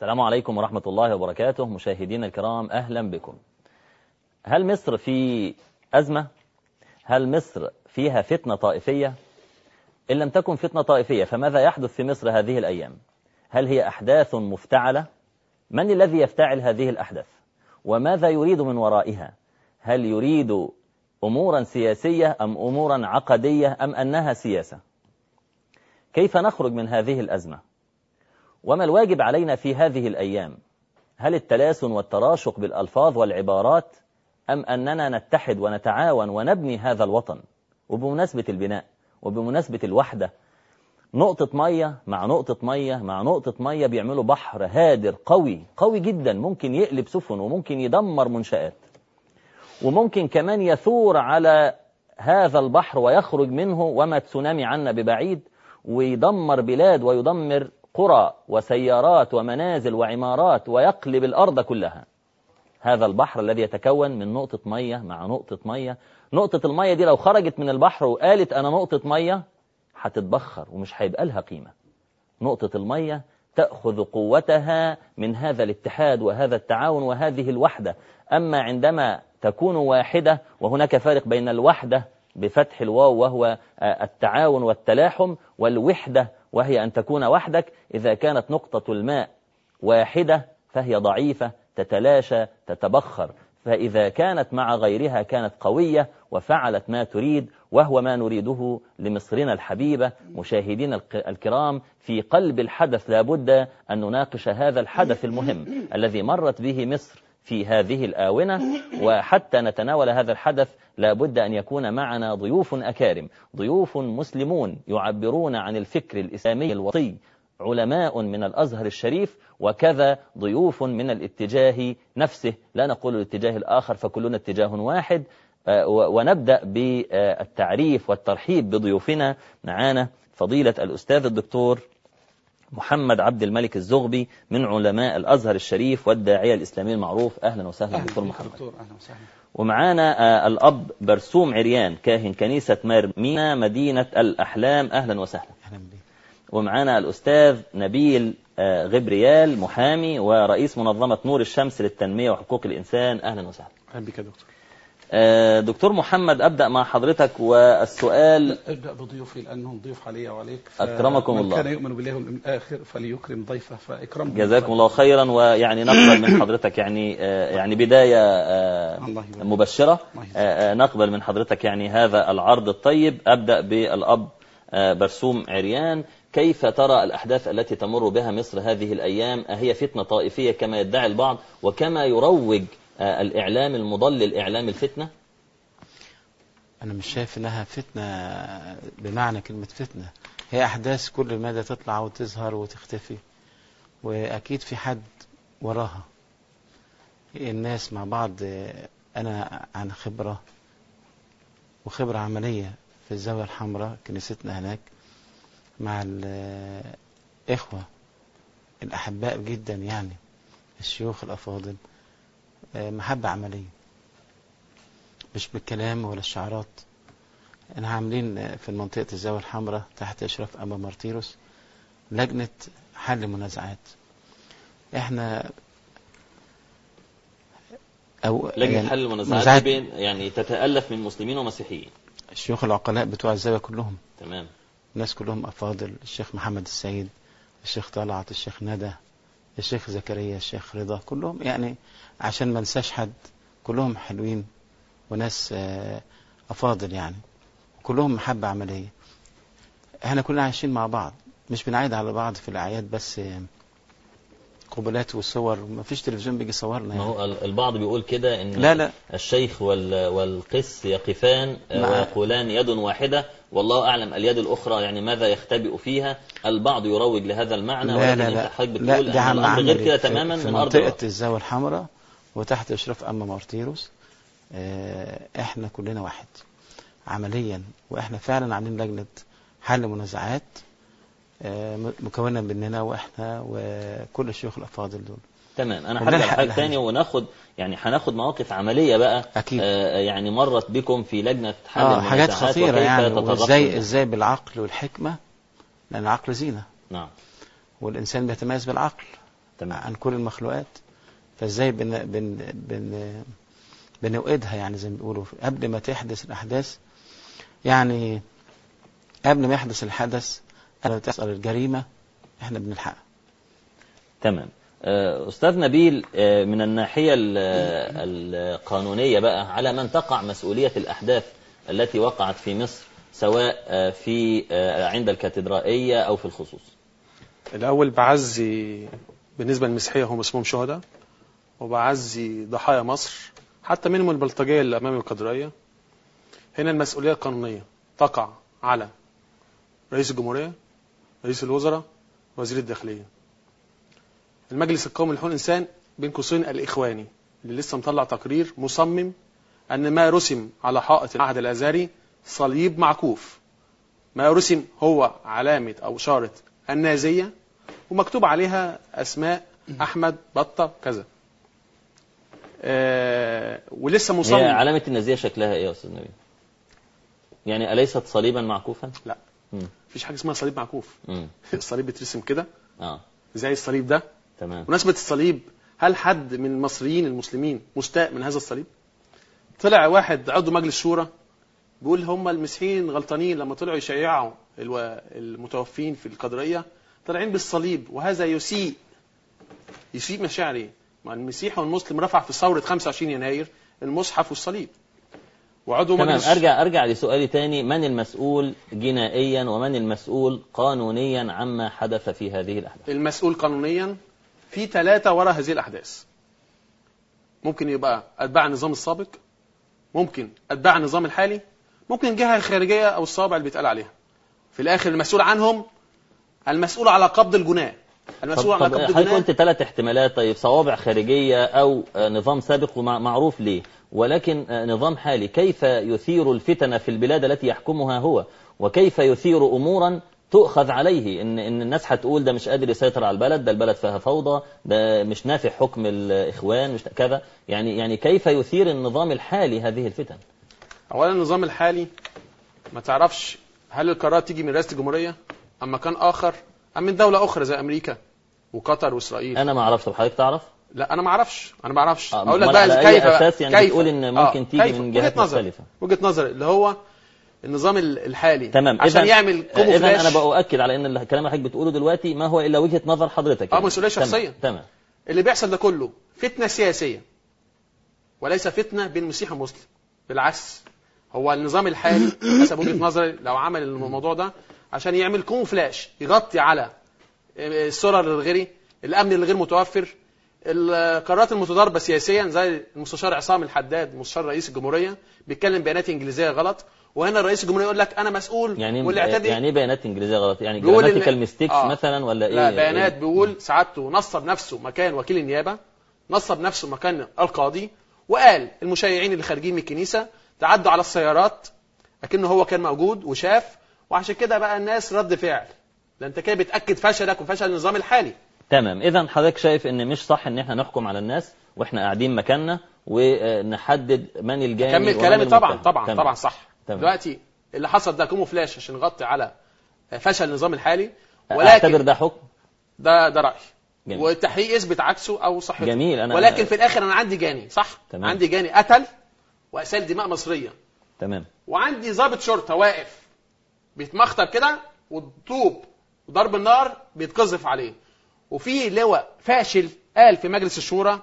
السلام عليكم ورحمة الله وبركاته مشاهدينا الكرام أهلا بكم هل مصر في أزمة؟ هل مصر فيها فتنة طائفية؟ إن لم تكن فتنة طائفية فماذا يحدث في مصر هذه الأيام؟ هل هي أحداث مفتعلة؟ من الذي يفتعل هذه الأحداث؟ وماذا يريد من ورائها؟ هل يريد أمورا سياسية أم أمورا عقدية أم أنها سياسة؟ كيف نخرج من هذه الأزمة؟ وما الواجب علينا في هذه الأيام هل التلاسن والتراشق بالألفاظ والعبارات أم أننا نتحد ونتعاون ونبني هذا الوطن وبمناسبة البناء وبمناسبة الوحدة نقطة مية مع نقطة مية مع نقطة مية بيعملوا بحر هادر قوي قوي جدا ممكن يقلب سفن وممكن يدمر منشآت وممكن كمان يثور على هذا البحر ويخرج منه وما تسونامي عنا ببعيد ويدمر بلاد ويدمر قرى وسيارات ومنازل وعمارات ويقلب الأرض كلها هذا البحر الذي يتكون من نقطة مية مع نقطة مية نقطة المية دي لو خرجت من البحر وقالت أنا نقطة مية هتتبخر ومش هيبقى لها قيمة نقطة المية تأخذ قوتها من هذا الاتحاد وهذا التعاون وهذه الوحدة أما عندما تكون واحدة وهناك فارق بين الوحدة بفتح الواو وهو التعاون والتلاحم والوحدة وهي أن تكون وحدك إذا كانت نقطة الماء واحدة فهي ضعيفة تتلاشى تتبخر فإذا كانت مع غيرها كانت قوية وفعلت ما تريد وهو ما نريده لمصرنا الحبيبة مشاهدين الكرام في قلب الحدث لابد أن نناقش هذا الحدث المهم الذي مرت به مصر في هذه الآونة وحتى نتناول هذا الحدث لابد أن يكون معنا ضيوف أكارم ضيوف مسلمون يعبرون عن الفكر الإسلامي الوطي علماء من الأزهر الشريف وكذا ضيوف من الاتجاه نفسه لا نقول الاتجاه الآخر فكلنا اتجاه واحد ونبدأ بالتعريف والترحيب بضيوفنا معانا فضيلة الأستاذ الدكتور محمد عبد الملك الزغبي من علماء الأزهر الشريف والداعية الإسلامي المعروف أهلا وسهلا دكتور محمد دكتور أهلا وسهلا ومعانا الأب برسوم عريان كاهن كنيسة ميرمينا مدينة الأحلام أهلا وسهلا أهلا بك ومعانا الأستاذ نبيل غبريال محامي ورئيس منظمة نور الشمس للتنمية وحقوق الإنسان أهلا وسهلا أهلا بك يا دكتور دكتور محمد أبدأ مع حضرتك والسؤال ابدأ بضيوفي لأنهم ضيوف علي وعليك أكرمكم الله. من كان يؤمن بالله واليوم الآخر فليكرم ضيفه فإكرمه جزاكم الله خيرا ويعني نقبل من حضرتك يعني يعني بداية الله يبارك. مبشرة الله يجزاك. نقبل من حضرتك يعني هذا العرض الطيب أبدأ بالأب برسوم عريان كيف ترى الأحداث التي تمر بها مصر هذه الأيام أهي فتنة طائفية كما يدعي البعض وكما يروج الإعلام المضلل إعلام الفتنة أنا مش شايف إنها فتنة بمعنى كلمة فتنة هي أحداث كل مدى تطلع وتظهر وتختفي وأكيد في حد وراها الناس مع بعض أنا عن خبرة وخبرة عملية في الزاوية الحمراء كنيستنا هناك مع الإخوة الأحباء جدا يعني الشيوخ الأفاضل محبة عملية مش بالكلام ولا الشعارات احنا عاملين في منطقة الزاوية الحمراء تحت إشراف أبا مارتيروس لجنة حل منازعات احنا أو لجنة يعني حل المنازعات بين يعني تتألف من مسلمين ومسيحيين الشيوخ العقلاء بتوع الزاوية كلهم تمام الناس كلهم أفاضل الشيخ محمد السيد الشيخ طلعت الشيخ ندى الشيخ زكريا الشيخ رضا كلهم يعني عشان ما ننساش حد كلهم حلوين وناس أفاضل يعني كلهم محبة عملية احنا كلنا عايشين مع بعض مش بنعيد على بعض في الأعياد بس قبلات وصور ما فيش تلفزيون بيجي يصورنا ما هو البعض بيقول كده ان لا لا الشيخ والقس يقفان ويقولان يد واحدة والله اعلم اليد الاخرى يعني ماذا يختبئ فيها البعض يروج لهذا المعنى لا لا لا لا ده عم غير كده تماما في من ارض منطقة الزاوية الحمراء وتحت اشراف اما مارتيروس اه احنا كلنا واحد عمليا واحنا فعلا عاملين لجنة حل منازعات مكونة مننا واحنا وكل الشيوخ الافاضل دول تمام انا هرجع لحاجه ثانيه وناخد يعني هناخد مواقف عمليه بقى أكيد. آه يعني مرت بكم في لجنه حل آه حاجات المنازعات خطيره وكيف يعني تتضافرون وازاي ازاي بالعقل والحكمه لان العقل زينه نعم والانسان بيتميز بالعقل تمام عن كل المخلوقات فازاي بن بن بن بنوقدها يعني زي ما بيقولوا قبل ما تحدث الاحداث يعني قبل ما يحدث الحدث قبل ما تحصل الجريمه احنا بنلحقها تمام آه، أستاذ نبيل آه، من الناحية ال- القانونية بقى على من تقع مسؤولية الأحداث التي وقعت في مصر سواء آه، في آه، عند الكاتدرائية أو في الخصوص الأول بعزي بالنسبة للمسيحية هم اسمهم شهداء وبعزي ضحايا مصر حتى منهم البلطجية اللي أمام القدرية هنا المسؤولية القانونية تقع على رئيس الجمهورية رئيس الوزراء وزير الداخلية المجلس القومي لحقوق الإنسان بين قوسين الإخواني اللي لسه مطلع تقرير مصمم أن ما رسم على حائط المعهد الأزهري صليب معكوف ما رسم هو علامة أو شارة النازية ومكتوب عليها أسماء أحمد بطة كذا آه ولسه هي مصمم علامة النازية شكلها إيه يا أستاذ نبيل يعني أليست صليبا معكوفا لا مم. مفيش حاجة اسمها صليب معكوف مم. الصليب بيترسم كده آه زي الصليب ده تمام بمناسبة الصليب هل حد من المصريين المسلمين مستاء من هذا الصليب؟ طلع واحد عضو مجلس شورى بيقول هم المسيحيين غلطانين لما طلعوا يشيعوا الو- المتوفين في القدرية طالعين بالصليب وهذا يسيء يسيء مشاعري ما المسيحي والمسلم رفع في ثورة 25 يناير المصحف والصليب وعضو تمام مجلس أرجع أرجع لسؤالي تاني من المسؤول جنائيا ومن المسؤول قانونيا عما حدث في هذه الأحداث المسؤول قانونيا في ثلاثة وراء هذه الأحداث ممكن يبقى أتباع النظام السابق ممكن أتباع النظام الحالي ممكن الجهة الخارجية أو الصابع اللي بيتقال عليها في الآخر المسؤول عنهم المسؤول على قبض الجناه المسؤول طب, على طب قبض حضرتك الجناه قلت ثلاث احتمالات طيب صوابع خارجية أو آه، نظام سابق ومعروف ليه ولكن آه، نظام حالي كيف يثير الفتن في البلاد التي يحكمها هو وكيف يثير أمورا تؤخذ عليه إن, إن الناس هتقول ده مش قادر يسيطر على البلد ده البلد فيها فوضى ده مش نافع حكم الإخوان مش كذا يعني يعني كيف يثير النظام الحالي هذه الفتن أولا النظام الحالي ما تعرفش هل القرارات تيجي من رئاسة الجمهورية أم مكان آخر أم من دولة أخرى زي أمريكا وقطر وإسرائيل أنا ما أعرفش طب حضرتك تعرف لا انا ما اعرفش انا ما اعرفش آه، اقول لك أمال بقى على أي كيف أساس يعني كيف بتقول إن ممكن تيجي كيف؟ من وجهة جهات نظر. مختلفة؟ وجهه نظر اللي هو النظام ال- الحالي تمام عشان إذن- يعمل اذا كوموفلاج انا باؤكد على ان الكلام اللي حضرتك بتقوله دلوقتي ما هو الا وجهه نظر حضرتك آه، يعني. مسؤولية تمام، شخصية. تمام اللي بيحصل ده كله فتنه سياسيه وليس فتنه بين مسيح ومسلم بالعكس هو النظام الحالي حسب وجهه نظري لو عمل الموضوع ده عشان يعمل كوموفلاج يغطي على السرر الغيري الامن الغير متوفر القرارات المتضاربه سياسيا زي المستشار عصام الحداد مستشار رئيس الجمهوريه بيتكلم بيانات انجليزيه غلط وهنا رئيس الجمهوريه يقول لك انا مسؤول يعني واللي اعتدي يعني ايه بيانات انجليزيه غلط يعني بيقول جراماتيكال إن- ميستيكس آه. مثلا ولا ايه لا بيانات إيه؟ بيقول سعادته نصب نفسه مكان وكيل النيابه نصب نفسه مكان القاضي وقال المشيعين اللي خارجين من الكنيسه تعدوا على السيارات لكنه هو كان موجود وشاف وعشان كده بقى الناس رد فعل ده انت كده بتاكد فشلك وفشل النظام الحالي تمام اذا حضرتك شايف ان مش صح ان احنا نحكم على الناس واحنا قاعدين مكاننا ونحدد من الجاني كمل ومن كلامي طبعا المتهم. طبعا تمام. طبعا صح تمام. دلوقتي اللي حصل ده كومو فلاش عشان نغطي على فشل النظام الحالي اعتبر ولكن ده حكم ده ده رايي جميل. والتحقيق يثبت عكسه او صحته جميل، أنا- ولكن في الاخر انا عندي جاني صح تمام. عندي جاني قتل واسال دماء مصريه تمام وعندي ضابط شرطه واقف بيتمخطر كده والطوب وضرب النار بيتقذف عليه وفي لواء فاشل قال في مجلس الشورى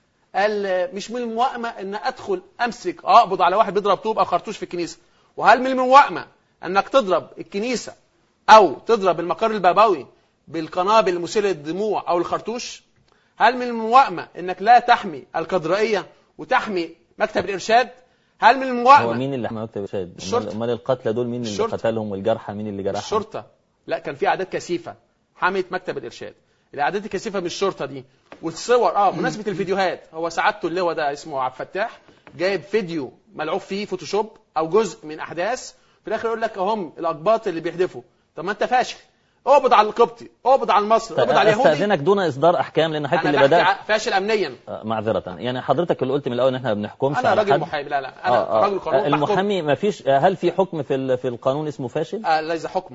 قال مش من الموائمه ان ادخل امسك اقبض على واحد بيضرب طوب او خرطوش في الكنيسه وهل من الموائمه انك تضرب الكنيسه او تضرب المقر البابوي بالقنابل المسيله للدموع او الخرطوش هل من الموائمه انك لا تحمي الكدرائيه وتحمي مكتب الارشاد هل من هو الموائمه مين اللي حمى مكتب الشهاد الشرطة. امال أمال القتلى دول مين اللي الشرطة. قتلهم والجرحى مين اللي جرحهم الشرطه لا كان في اعداد كثيفه حميت مكتب الارشاد الاعداد الكثيفه من الشرطه دي والصور اه بمناسبه الفيديوهات هو سعادته اللواء ده اسمه عبد الفتاح جايب فيديو ملعوب فيه فوتوشوب او جزء من احداث في الاخر يقول لك اهم الاقباط اللي بيحدفوا طب ما انت فاشل اقبض على القبطي اقبض على المصري طيب اقبض على اليهودي استاذنك دون اصدار احكام لان حضرتك انا اللي بحكي بدات ع- فاشل امنيا آه، معذره يعني حضرتك اللي قلت من الاول ان احنا ما بنحكمش انا على راجل حد. محامي لا لا انا آه، آه. راجل قانون بحكم. المحامي ما فيش هل في حكم في ال- في القانون اسمه فاشل آه ليس حكم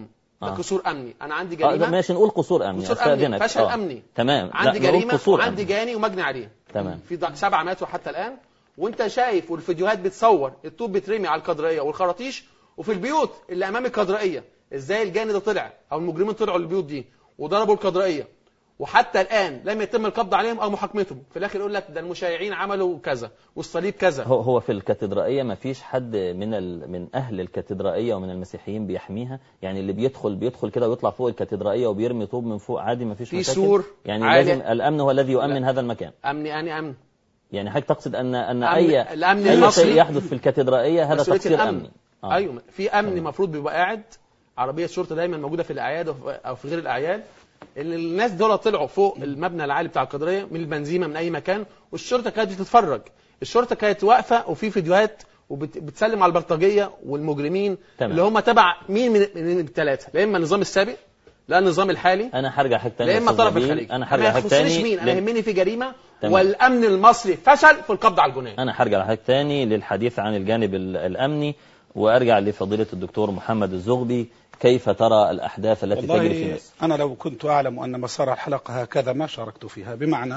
ده آه. قصور امني انا عندي آه ده جريمه ماشي نقول قصور امني قصور أمني، استاذنك فشل أمني. تمام لا، عندي نقول جريمه قصور وعندي أمني. جاني ومجني عليه تمام في ض- سبعه ماتوا حتى الان وانت شايف والفيديوهات بتصور الطوب بيترمي على الكدريه والخراطيش وفي البيوت اللي امام الكدريه ازاي الجاني ده طلع او المجرمين طلعوا البيوت دي وضربوا الكدريه وحتى الان لم يتم القبض عليهم او محاكمتهم في الاخر يقول لك ده المشايعين عملوا كذا والصليب كذا هو هو في الكاتدرائية ما فيش حد من ال... من أهل الكاتدرائية ومن المسيحيين بيحميها يعني اللي بيدخل بيدخل كده ويطلع فوق الكاتدرائية وبيرمي طوب من فوق عادي ما فيش في مشاكل سور يعني عالي. لازم الأمن هو الذي يؤمن هذا المكان امني اني امن يعني حضرتك تقصد أن أن أمن- أي الأمن أي المصري شيء يحدث في الكاتدرائية هذا مسؤولية تقصير الأمن. أمني آه. ايوه في امن تمام. المفروض بيبقى قاعد عربيه شرطه دايما موجوده في الاعياد أو في- او في غير الاعياد اللي الناس دول طلعوا فوق المبنى العالي بتاع القدريه من البنزيمه من اي مكان والشرطه كانت بتتفرج الشرطه كانت واقفه وفي فيديوهات وبتسلم على البلطجيه والمجرمين تمام. اللي هم تبع مين من, من الثلاثه لا اما النظام السابق لا النظام الحالي أنا هرجع حاجة تانية لا اما يا أستاذ طرف نبيل. الخليج أنا ما هرجع حاجة يخصنيش تاني مين انا لأن- يهمني في جريمه تمام. والامن المصري فشل في القبض على الجناه أنا هرجع لحاجة تاني للحديث عن الجانب ال- الأمني وأرجع لفضيلة الدكتور محمد الزغبي كيف ترى الأحداث التي تجري في والله مصر أنا لو كنت أعلم أن مسار الحلقة هكذا ما شاركت فيها بمعنى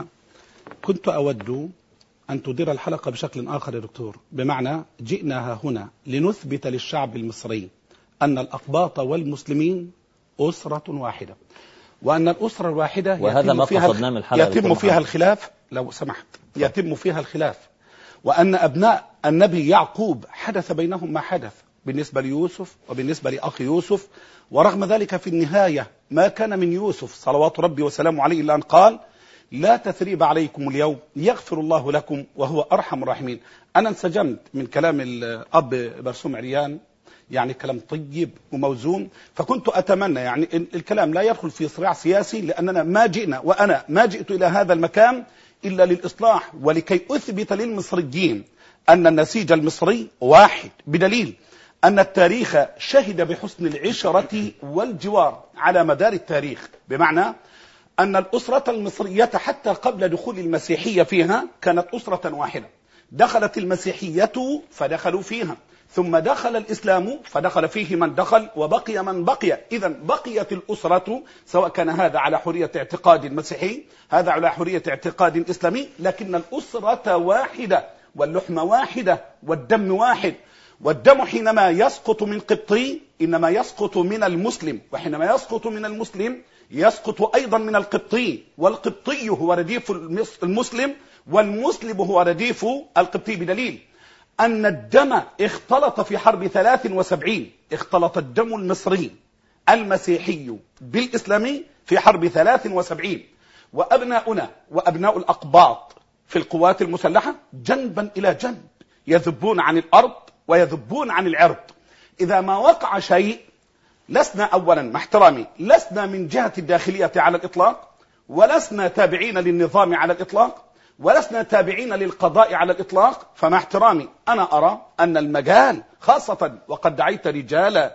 كنت أود أن تدير الحلقة بشكل آخر يا دكتور بمعنى جئنا هنا لنثبت للشعب المصري أن الأقباط والمسلمين أسرة واحدة وأن الأسرة الواحدة وهذا يتم ما فيها قصدناه من الحلقة يتم دكتور فيها محمد. الخلاف لو سمحت يتم فيها الخلاف وأن أبناء النبي يعقوب حدث بينهم ما حدث بالنسبة ليوسف وبالنسبة لأخي يوسف ورغم ذلك في النهاية ما كان من يوسف صلوات ربي وسلامه عليه إلا أن قال لا تثريب عليكم اليوم يغفر الله لكم وهو أرحم الراحمين أنا انسجمت من كلام الأب برسوم عريان يعني كلام طيب وموزون فكنت أتمنى يعني إن الكلام لا يدخل في صراع سياسي لأننا ما جئنا وأنا ما جئت إلى هذا المكان إلا للإصلاح ولكي أثبت للمصريين أن النسيج المصري واحد بدليل أن التاريخ شهد بحسن العشرة والجوار على مدار التاريخ بمعنى أن الأسرة المصرية حتى قبل دخول المسيحية فيها كانت أسرة واحدة دخلت المسيحية فدخلوا فيها ثم دخل الإسلام فدخل فيه من دخل وبقي من بقي إذا بقيت الأسرة سواء كان هذا على حرية اعتقاد مسيحي هذا على حرية اعتقاد إسلامي لكن الأسرة واحدة واللحمة واحدة والدم واحد والدم حينما يسقط من قبطي إنما يسقط من المسلم وحينما يسقط من المسلم يسقط أيضا من القبطي والقبطي هو رديف المس- المسلم والمسلم هو رديف القبطي بدليل أن الدم اختلط في حرب 73 اختلط الدم المصري المسيحي بالإسلامي في حرب 73 وأبناؤنا وأبناء الأقباط في القوات المسلحة جنبا إلى جنب يذبون عن الأرض ويذبون عن العرض إذا ما وقع شيء لسنا أولا مع احترامي لسنا من جهة الداخلية على الإطلاق ولسنا تابعين للنظام على الإطلاق ولسنا تابعين للقضاء على الإطلاق فمع احترامي أنا أرى أن المجال خاصة وقد دعيت رجال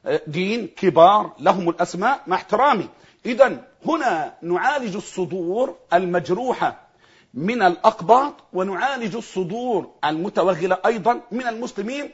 دين كبار لهم الأسماء مع احترامي إذا هنا نعالج الصدور المجروحة من الأقباط ونعالج الصدور المتوغلة أيضا من المسلمين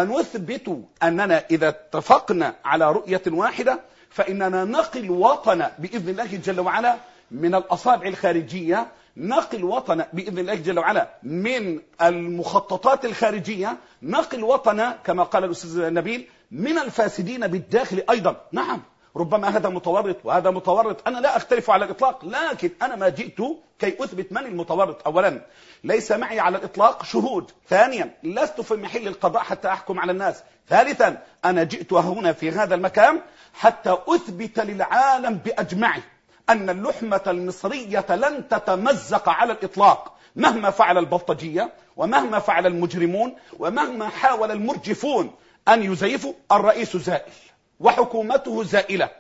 ونثبت أننا إذا اتفقنا على رؤية واحدة فإننا نقل وطن بإذن الله جل وعلا من الأصابع الخارجية نقل وطن بإذن الله جل وعلا من المخططات الخارجية نقل وطن كما قال الأستاذ نبيل من الفاسدين بالداخل أيضا نعم ربما هذا متورط وهذا متورط أنا لا أختلف على الإطلاق لكن أنا ما جئت كي أثبت من المتورط أولا ليس معي على الإطلاق شهود ثانيا لست في محل القضاء حتى أحكم على الناس ثالثا أنا جئت هنا في هذا المكان حتى أثبت للعالم بأجمعه أن اللحمة المصرية لن تتمزق على الإطلاق مهما فعل البلطجية ومهما فعل المجرمون ومهما حاول المرجفون أن يزيفوا الرئيس زائل وحكومته زائلة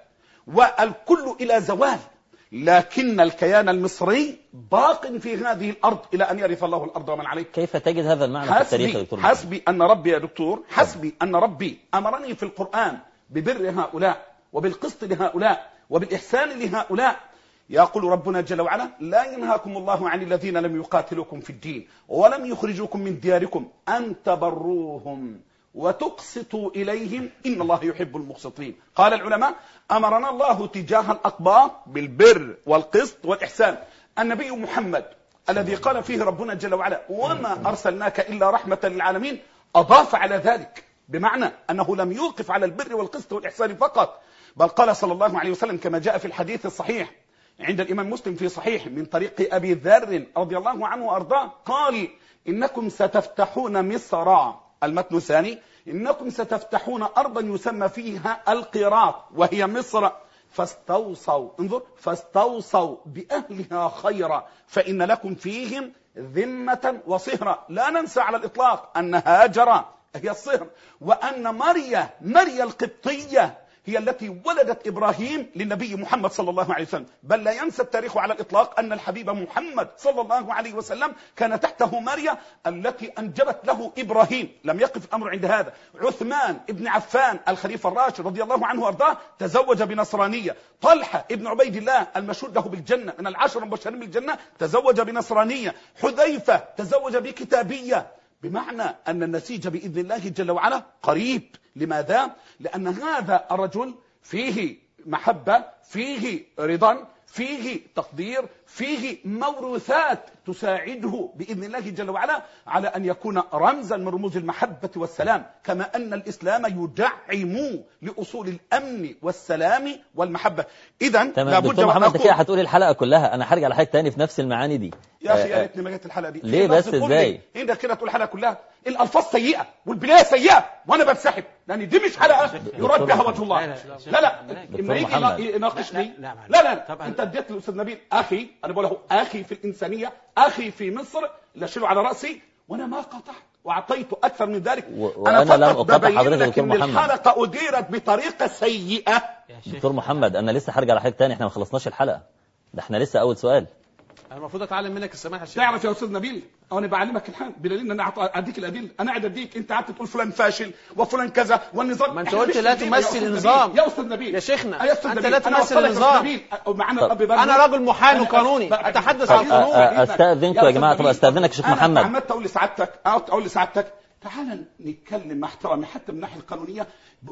والكل إلى زوال لكن الكيان المصري باق في هذه الأرض إلى أن يرث الله الأرض ومن عليه كيف تجد هذا المعنى في التاريخ يا حسبي, دكتور محمد؟ حسبي أن ربي يا دكتور حسبي أن ربي أمرني في القرآن ببر هؤلاء وبالقسط لهؤلاء وبالإحسان لهؤلاء يقول ربنا جل وعلا لا ينهاكم الله عن الذين لم يقاتلوكم في الدين ولم يخرجوكم من دياركم أن تبروهم وتقسطوا إليهم إن الله يحب المقسطين قال العلماء أمرنا الله تجاه الأقباط بالبر والقسط والإحسان النبي محمد الذي قال فيه ربنا جل وعلا وما أرسلناك إلا رحمة للعالمين أضاف على ذلك بمعنى أنه لم يوقف على البر والقسط والإحسان فقط بل قال صلى الله عليه وسلم كما جاء في الحديث الصحيح عند الإمام مسلم في صحيح من طريق أبي ذر رضي الله عنه وأرضاه قال إنكم ستفتحون مصر المتن الثاني إنكم ستفتحون أرضا يسمى فيها القراط وهي مصر فاستوصوا انظر فاستوصوا بأهلها خيرا فإن لكم فيهم ذمة وصهرا لا ننسى على الإطلاق أن هاجر هي الصهر وأن مريا مريا القبطية هي التي ولدت إبراهيم للنبي محمد صلى الله عليه وسلم بل لا ينسى التاريخ على الإطلاق أن الحبيب محمد صلى الله عليه وسلم كان تحته مريا التي أنجبت له إبراهيم لم يقف الأمر عند هذا عثمان ابن عفان الخليفة الراشد رضي الله عنه وارضاه تزوج بنصرانية طلحة ابن عبيد الله المشهود له بالجنة من العشر المبشرين بالجنة تزوج بنصرانية حذيفة تزوج بكتابية بمعنى أن النسيج بإذن الله جل وعلا قريب لماذا؟ لأن هذا الرجل فيه محبة فيه رضا فيه تقدير فيه موروثات تساعده باذن الله جل وعلا على ان يكون رمزا من رموز المحبه والسلام كما ان الاسلام يدعم لاصول الامن والسلام والمحبه اذا تمام دكتور محمد انت كده هتقول الحلقه كلها انا هرجع لحاجه تاني في نفس المعاني دي يا اخي يا ريتني ما جت الحلقه دي ليه بس ازاي انت كده تقول الحلقه كلها الالفاظ سيئه والبدايه سيئه وانا بنسحب لان دي مش حلقه يراد بها وجه الله لا لا اما يجي يناقشني لا لا لا انت اديت الاستاذ نبيل اخي انا بقول له اخي في الانسانيه اخي في مصر لا اشيله على راسي وانا ما قطعت واعطيت اكثر من ذلك و... انا فقط لم اقطع حضرتك دكتور محمد الحلقه اديرت بطريقه سيئه دكتور محمد انا لسه هرجع لحضرتك تاني احنا ما خلصناش الحلقه ده احنا لسه اول سؤال انا المفروض اتعلم منك السماح يا شيخ تعرف يا استاذ نبيل انا بعلمك الحال بدليل ان انا اديك الادله انا قاعد اديك انت قعدت تقول فلان فاشل وفلان كذا والنظام ما انت قلت لا تمثل النظام يا استاذ نبيل يا شيخنا يا استاذ انت نبيل لا تمثل النظام معانا الاب بقى انا راجل محامي قانوني اتحدث عن قانون استاذنكم يا جماعه طب استاذنك شيخ محمد انا عمال تقول لسعادتك اقول لسعادتك تعال نتكلم مع احترامي حتى من الناحيه القانونيه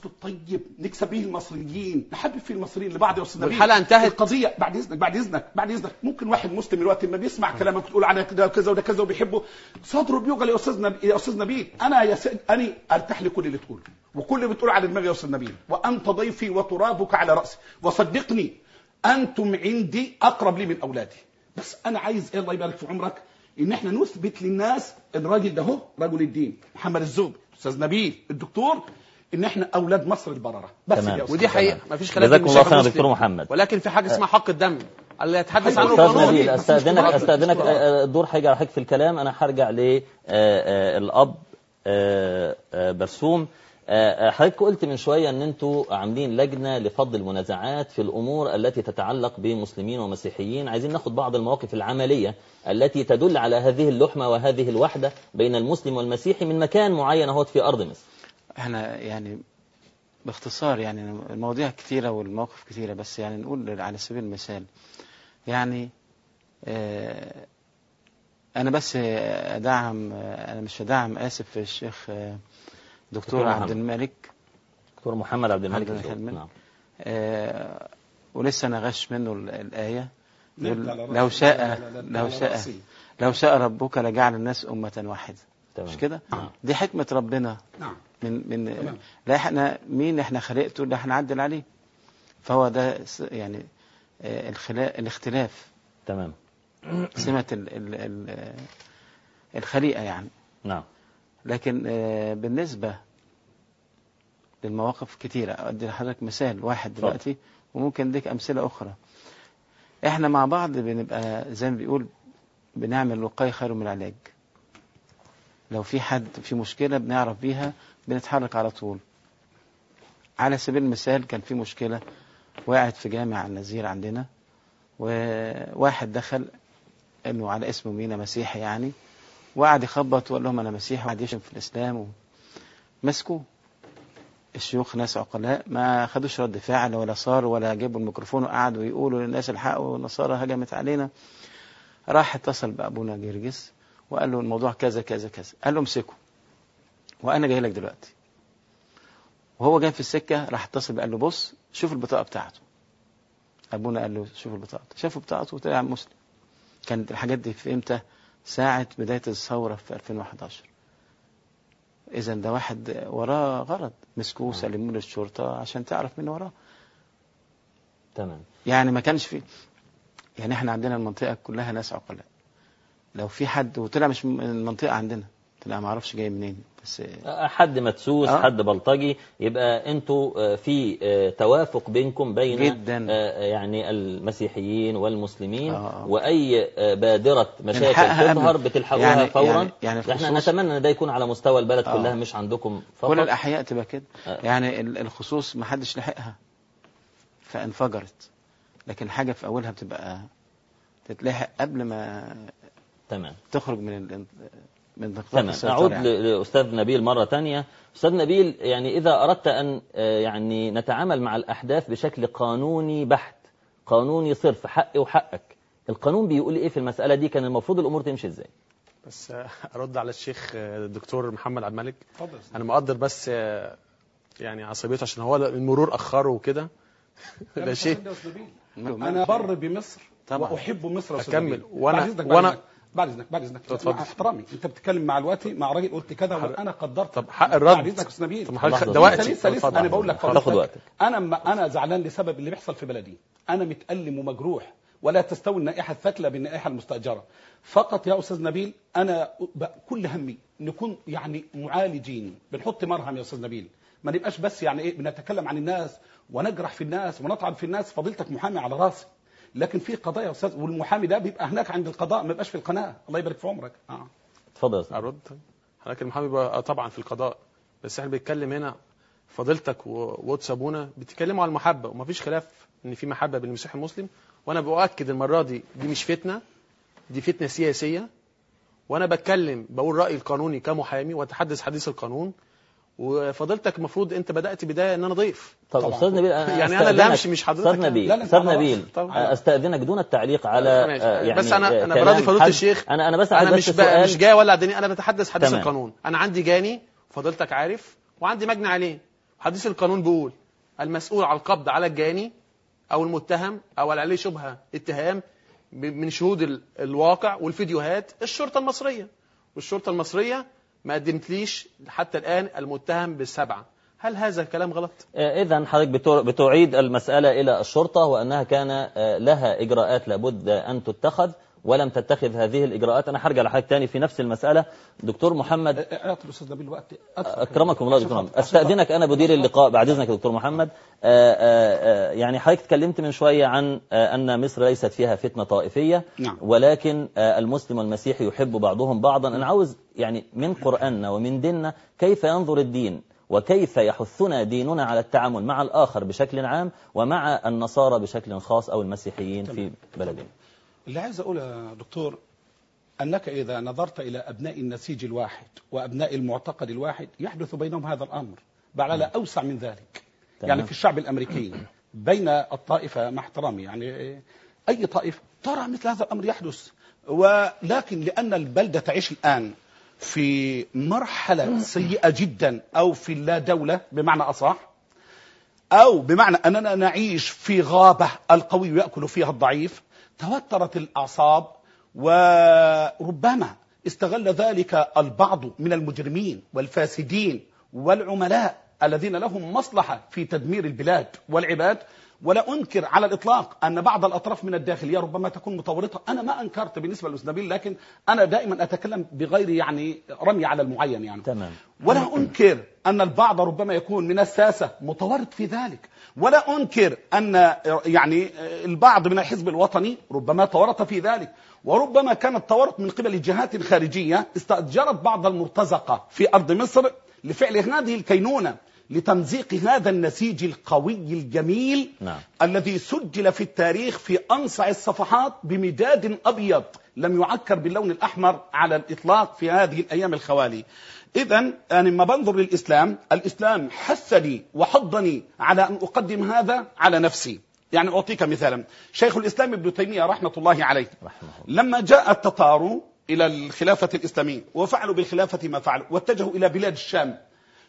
طيب نكسب به المصريين نحبب فيه المصريين لبعض يا استاذ نبيل الحلقه انتهت القضيه بعد اذنك بعد اذنك بعد اذنك ممكن واحد مسلم دلوقتي لما بيسمع كلامك تقول على كذا وكذا وده كذا وبيحبه صدره بيوجل يا استاذ نبيل يا استاذ نبيل انا يا سيد انا ارتاح لكل اللي تقوله وكل اللي بتقول على دماغي يا استاذ نبيل وانت ضيفي وترابك على راسي وصدقني انتم عندي اقرب لي من اولادي بس انا عايز ايه الله يبارك في عمرك ان احنا نثبت للناس الراجل ده هو رجل الدين محمد الزوب استاذ نبيل الدكتور ان احنا اولاد مصر البرره بس تمام. يا أستاذ. ودي حقيقه ما فيش خلاف جزاكم بين الله الشيخ خيرا المسلم. دكتور محمد ولكن في حاجه اسمها حق الدم اللي يتحدث عنه أيوة. استاذ القانون نبيل استاذنك مش استاذنك مش آه، الدور هيجي على حضرتك في الكلام انا هرجع للاب برسوم آه، آه، حضرتك قلت من شويه ان انتوا عاملين لجنه لفض المنازعات في الامور التي تتعلق بمسلمين ومسيحيين عايزين ناخد بعض المواقف العمليه التي تدل على هذه اللحمه وهذه الوحده بين المسلم والمسيحي من مكان معين اهوت في ارض مصر احنا يعني باختصار يعني المواضيع كتيرة والمواقف كتيرة بس يعني نقول على سبيل المثال يعني آه، أنا بس أدعم آه، أنا مش أدعم آسف الشيخ آه، دكتور دكتور محمد. عبد الملك دكتور محمد عبد الملك عبد الزوق. الملك. نعم آه، ولسه أنا غش منه ال- الآية نبدأ على يقول رأسي. لو شاء لا، لا، لا، لا، لو على شاء رأسي. لو شاء ربك لجعل الناس أمة واحدة تمام مش كده؟ نعم. دي حكمة ربنا نعم من من تمام. لا احنا مين احنا خلقته اللي هنعدل عليه فهو ده س- يعني آه، الخلا- الاختلاف تمام سمة ال ال ال الخليقة يعني نعم لكن آه، بالنسبة للمواقف كتيرة أدي لحضرتك مثال واحد اتفضل. دلوقتي وممكن اديك أمثلة أخرى احنا مع بعض بنبقى زي ما بيقول بنعمل وقاية خير من العلاج لو في حد في مشكلة بنعرف بيها بنتحرك على طول على سبيل المثال كان في مشكلة وقعت في جامع النزير عندنا وواحد دخل انه على اسمه مينا مسيحي يعني وقعد يخبط وقال لهم انا مسيحي وقعد يشتم في الاسلام مسكوه الشيوخ ناس عقلاء ما خدوش رد فعل ولا صار ولا جابوا الميكروفون وقعدوا يقولوا للناس الحق والنصارى هجمت علينا راح اتصل بابونا جرجس وقال له الموضوع كذا كذا كذا قال له امسكه وانا جاي لك دلوقتي وهو جاي في السكه راح اتصل بيه قال له بص شوف البطاقه بتاعته ابونا قال له شوف البطاقه شافوا بطاقته وطلع مسلم كانت الحاجات دي في امتى ساعه بدايه الثوره في 2011 اذا ده واحد وراه غرض مسكوه سلموه للشرطه عشان تعرف مين وراه تمام يعني ما كانش في يعني احنا عندنا المنطقه كلها ناس عقلاء لو في حد وطلع مش من المنطقه عندنا طلع ما اعرفش جاي منين بس حد مدسوس آه. حد بلطجي يبقى انتوا آه، في آه، توافق بينكم بين جداً. آه، يعني المسيحيين والمسلمين آه. واي آه، بادره مشاكل نلحقها تظهر قبل. بتلحقوها يعني- فورا يعني- يعني في احنا خصوص- نتمنى ان ده يكون على مستوى البلد آه. كلها مش عندكم فقط كل الاحياء تبقى كده آه. يعني ال- الخصوص ما حدش لحقها فانفجرت لكن حاجه في اولها بتبقى تتلحق قبل ما تمام تخرج من ال... من نطاق تمام السيطرة نعود يعني. ل- لأستاذ نبيل مرة تانية أستاذ نبيل يعني إذا أردت أن آه، يعني نتعامل مع الأحداث بشكل قانوني بحت قانوني صرف حقي وحقك القانون بيقول إيه في المسألة دي كان المفروض الأمور تمشي إزاي بس آه، ارد على الشيخ آه، الدكتور محمد عبد الملك اتفضل انا مقدر بس آه، يعني عصبيته عشان هو المرور اخره وكده ده شيء انا بر بمصر طبعا. واحب مصر يا أستاذ أكمل. نبيل. وأنا- بعد إذنك- وأنا- بعد اذنك بعد اذنك اتفضل. مع احترامي انت بتتكلم مع الوقت مع راجل قلت كذا وانا قدرت طب حق الرد. بعد اذنك يا استاذ نبيل طب ما حضرتك لحظة. ده وقتي لسه لسه لسه اتفضل. انا بقول لك اتفضل. فضيلتك، خد وقتك. انا ما انا زعلان لسبب اللي بيحصل في بلدي انا متالم ومجروح ولا تستوي النائحه الثكلى بالنائحه المستاجره فقط يا استاذ نبيل انا ب- كل همي نكون يعني معالجين بنحط مرهم يا استاذ نبيل ما نبقاش بس يعني ايه بنتكلم عن الناس ونجرح في الناس ونطعن في الناس فضيلتك محامي على راسي لكن في قضايا يا استاذ والمحامي ده بيبقى هناك عند القضاء ما يبقاش في القناه الله يبارك في عمرك اه اتفضل يا أستاذ ارد حضرتك المحامي بقى طبعا في القضاء بس احنا بنتكلم هنا فضيلتك وواتس ابونا بتتكلموا على المحبه ومفيش خلاف ان في محبه بين المسيحي والمسلم وانا باكد المره دي دي مش فتنه دي فتنه سياسيه وانا بتكلم بقول رايي القانوني كمحامي واتحدث حديث القانون وفضيلتك المفروض انت بدات بدايه ان انا ضيف طب طبعا. أستاذ نبيل أنا يعني أنا اللي أستأذنك- همشي مش حضرتك أستاذ يعني. نبيل لا، لا، أستاذ طبعا. نبيل طبعا. أستأذنك دون التعليق على ماشي. آه، يعني بس أنا- آه، أنا كلام براضي فضيلة حد. الشيخ. أنا أنا بس انا عايز مش بس بقى سؤال مش جاي ولا الدنيا انا بتحدث حديث تمام. القانون انا عندي جاني فضيلتك عارف وعندي مجني عليه حديث القانون بيقول المسؤول على القبض على الجاني او المتهم او اللي عليه شبهه اتهام ب- من شهود ال- الواقع والفيديوهات الشرطه المصريه والشرطه المصريه ما قدمتليش حتى الان المتهم بالسبعه هل هذا الكلام غلط إذا حضرتك بتو- بتعيد المسألة إلى الشرطة وأنها كان آه، لها إجراءات لابد أن تتخذ ولم تتخذ هذه الإجراءات أنا هرجع لحضرتك تاني في نفس المسألة دكتور محمد اعطي الاستاذ نبيل وقت أدخل. أكرمكم الله عشان دكتور محمد خاطر- أستأذنك أنا بدير اللقاء بعد إذنك يا دكتور محمد آه، آه، آه، يعني حضرتك اتكلمت من شوية عن آه، أن مصر ليست فيها فتنة طائفية نعم. ولكن آه، المسلم والمسيحي يحب بعضهم بعضا أنا عاوز يعني من قرآننا ومن ديننا كيف ينظر الدين وكيف يحثنا ديننا على التعامل مع الآخر بشكل عام ومع النصارى بشكل خاص أو المسيحيين في بلدنا اللي عايز اقوله يا دكتور انك اذا نظرت الى ابناء النسيج الواحد وابناء المعتقد الواحد يحدث بينهم هذا الامر بل على اوسع من ذلك تمام. يعني في الشعب الامريكي بين الطائفه مع احترامي يعني اي طائفه ترى مثل هذا الامر يحدث ولكن لان البلده تعيش الان في مرحله سيئه جدا او في اللا دوله بمعنى اصح أو بمعنى أننا نعيش في غابة القوي يأكل فيها الضعيف توترت الأعصاب وربما استغل ذلك البعض من المجرمين والفاسدين والعملاء الذين لهم مصلحة في تدمير البلاد والعباد ولا أنكر على الإطلاق أن بعض الأطراف من الداخلية ربما تكون متورطة أنا ما أنكرت بالنسبة للأسنبيل لكن أنا دائما أتكلم بغير يعني رمي على المعين يعني تمام ولا أنكر أن البعض ربما يكون من الساسة متورط في ذلك ولا أنكر أن يعني البعض من الحزب الوطني ربما تورط في ذلك وربما كان التورط من قبل الجهات الخارجية استأجرت بعض المرتزقة في أرض مصر لفعل هذه الكينونة لتمزيق هذا النسيج القوي الجميل نعم. الذي سجل في التاريخ في أنصع الصفحات بمداد أبيض لم يعكر باللون الأحمر على الإطلاق في هذه الأيام الخوالي إذا أنا لما بنظر للإسلام الإسلام حثني وحضني على أن أقدم هذا على نفسي يعني أعطيك مثالا شيخ الإسلام ابن تيمية رحمة الله عليه رحمه الله لما جاء التتار إلى الخلافة الإسلامية وفعلوا بالخلافة ما فعلوا واتجهوا إلى بلاد الشام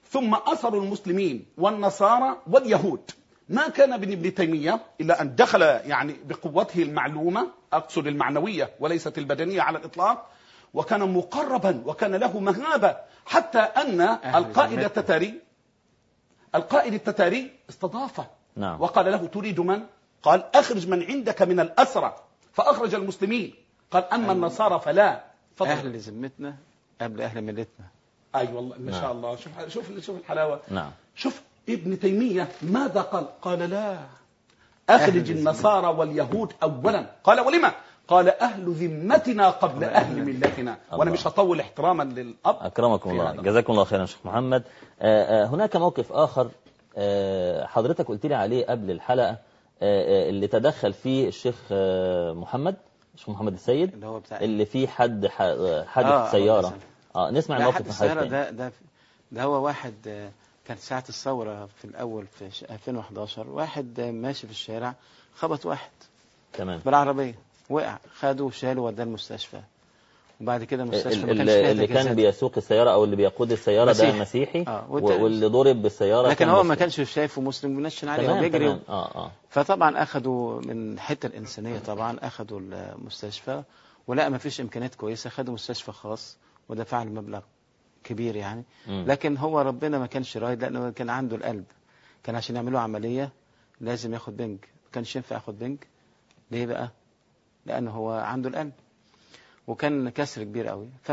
ثم أثروا المسلمين والنصارى واليهود ما كان ابن ابن تيمية إلا أن دخل يعني بقوته المعلومة أقصد المعنوية وليست البدنية على الإطلاق وكان مقربا وكان له مهابة حتى أن القائد ذمتنا. التتاري القائد التتاري استضافه نعم وقال له تريد من؟ قال أخرج من عندك من الأسرى فأخرج المسلمين قال أما النصارى فلا فضل. اهل ذمتنا قبل اهل ملتنا اي أيوة والله ما نعم. شاء الله شوف شوف شوف الحلاوه نعم شوف ابن تيميه ماذا قال؟ قال لا اخرج أهل النصارى واليهود اولا قال ولما؟ قال اهل ذمتنا قبل اهل ملتنا وانا الله. مش هطول احتراما للاب أكرمكم في الله هذا. جزاكم الله خيرا شيخ محمد آه، آه، هناك موقف آخر آه، حضرتك قلت لي عليه قبل الحلقة آه، آه، اللي تدخل فيه الشيخ آه، محمد الشيخ محمد السيد اللي هو بتاع اللي فيه حد ح- آه، حادث آه، سيارة مثلاً. اه نسمع لا الموقف حد من السيارة حضرتك ده ده ده هو واحد آه، كان ساعة الثورة في الأول في ش- 2011 واحد آه، ماشي في الشارع خبط واحد تمام بالعربية وقع خده وشاله وداه المستشفى وبعد كده المستشفى ما ال- كانش ال- فيها اللي كان تجهيزات. بيسوق السيارة أو اللي بيقود السيارة ده مسيحي. مسيحي آه، و- والتاني واللي ضرب بالسيارة لكن كان هو ما مسلم. كانش شايفه مسلم بينشن عليه تمام وبيجري تمام اه اه فطبعا اخدوا من الحته الانسانيه طبعا اخدوا المستشفى ولقى ما فيش امكانيات كويسه خدوا مستشفى خاص ودفع له مبلغ كبير يعني مم. لكن هو ربنا ما كانش رايد لانه كان عنده القلب كان عشان يعملوا عمليه لازم ياخد بنج ما كانش ينفع ياخد بنج ليه بقى لانه هو عنده القلب وكان كسر كبير قوي ف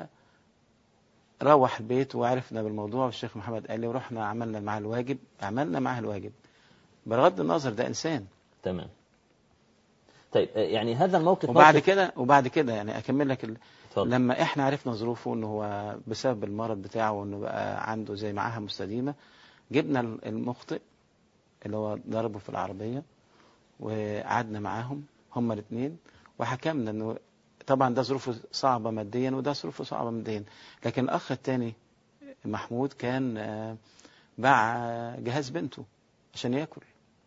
روح البيت وعرفنا بالموضوع والشيخ محمد قال لي ورحنا عملنا معاه الواجب عملنا معاه الواجب بغض النظر ده انسان تمام طيب آه، يعني هذا الموقف وبعد موقف- كده وبعد كده يعني اكمل لك ال... اتفضل. لما احنا عرفنا ظروفه انه هو بسبب المرض بتاعه وانه بقى عنده زي معاها مستديمه جبنا ال- المخطئ اللي هو ضربه في العربيه وقعدنا معاهم هما الاثنين وحكمنا انه طبعا ده ظروفه صعبه ماديا وده ظروفه صعبه ماديا لكن الاخ الثاني محمود كان آه، باع آه، جهاز بنته عشان ياكل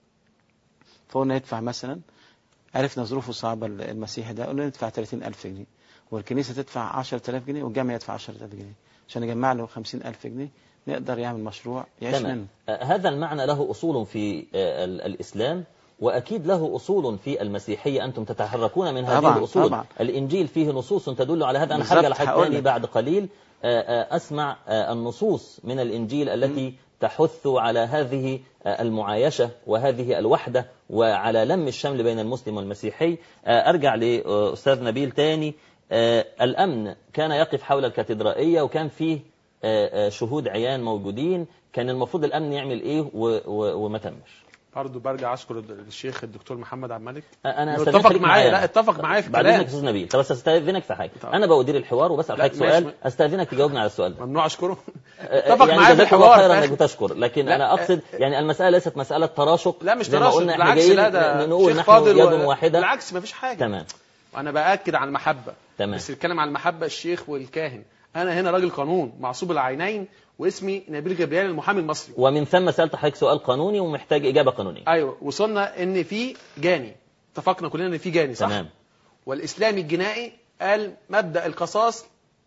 فقلنا يدفع مثلا عرفنا ظروفه صعبة المسيحي ده قلنا ندفع 30000 جنيه والكنيسة تدفع 10000 جنيه والجامع يدفع 10000 جنيه عشان نجمع له 50000 جنيه نقدر يعمل مشروع يعيش تمام منه آه، هذا المعنى له أصول في آه، ال- الإسلام وأكيد له أصول في المسيحية أنتم تتحركون من هذه طبعاً، الأصول طبعاً. الإنجيل فيه نصوص تدل على هذا أنا بالظبط، حاجة لحد هقول تاني لك. بعد قليل آه، آه، أسمع آه، النصوص من الإنجيل التي تحث على هذه آه، المعايشة وهذه الوحدة وعلى لم الشمل بين المسلم والمسيحي آه، أرجع لأستاذ نبيل تاني آه، الأمن كان يقف حول الكاتدرائية وكان فيه آه، آه، شهود عيان موجودين كان المفروض الأمن يعمل إيه و- و- وما تمش برضه برجع اشكر الشيخ الدكتور محمد عبد الملك انا إنه استاذنك اتفق خليك معايا لا اتفق معايا في بعد الكلام اذنك يا استاذ نبيل طب بس استاذنك في حاجه طب. انا بأدير الحوار وبسال لا، حضرتك ماشي. سؤال استاذنك تجاوبني على السؤال ده ممنوع اشكره آه، اتفق يعني معايا في جزاك الله الحوار خيرا فاهم؟ انك بتشكر لكن لا، انا اقصد يعني المساله ليست مساله تراشق لا مش زي ما تراشق قلنا احنا بالعكس جايين لا ده نقول شيخ نحن فاضل يد و- واحده بالعكس مفيش حاجه تمام انا باكد على المحبه تمام. بس الكلام على المحبه الشيخ والكاهن انا هنا راجل قانون معصوب العينين واسمي نبيل جبريل المحامي المصري ومن ثم سالت حضرتك سؤال قانوني ومحتاج اجابه قانونيه ايوه وصلنا ان في جاني اتفقنا كلنا ان في جاني صح تمام والاسلامي الجنائي قال مبدا القصاص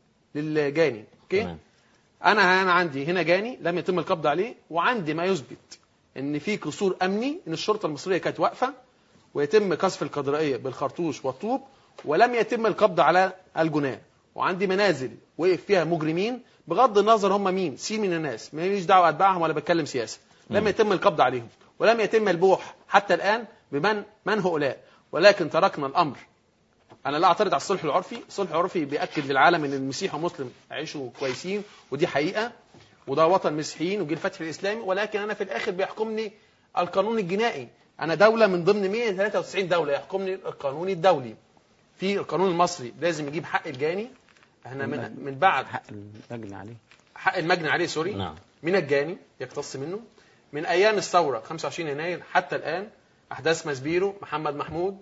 للجاني اوكي تمام انا انا عندي هنا جاني لم يتم القبض عليه وعندي ما يثبت ان في قصور امني ان الشرطه المصريه كانت واقفه ويتم قذف القدرائيه بالخرطوش والطوب ولم يتم القبض على الجناه وعندي منازل وقف فيها مجرمين بغض النظر هم مين سين من الناس ماليش دعوه اتباعهم ولا بتكلم سياسه لم مم. يتم القبض عليهم ولم يتم البوح حتى الان بمن من هؤلاء ولكن تركنا الامر انا لا اعترض على الصلح العرفي الصلح العرفي بياكد للعالم ان المسيح ومسلم يعيشوا كويسين ودي حقيقه وده وطن مسيحيين وجه الفتح الاسلامي ولكن انا في الاخر بيحكمني القانون الجنائي انا دوله من ضمن 193 دوله يحكمني القانون الدولي في القانون المصري لازم يجيب حق الجاني احنا من من بعد حق المجني عليه حق المجني عليه سوري نعم من الجاني يقتص منه من ايام الثوره 25 يناير حتى الان احداث مسبيرو محمد محمود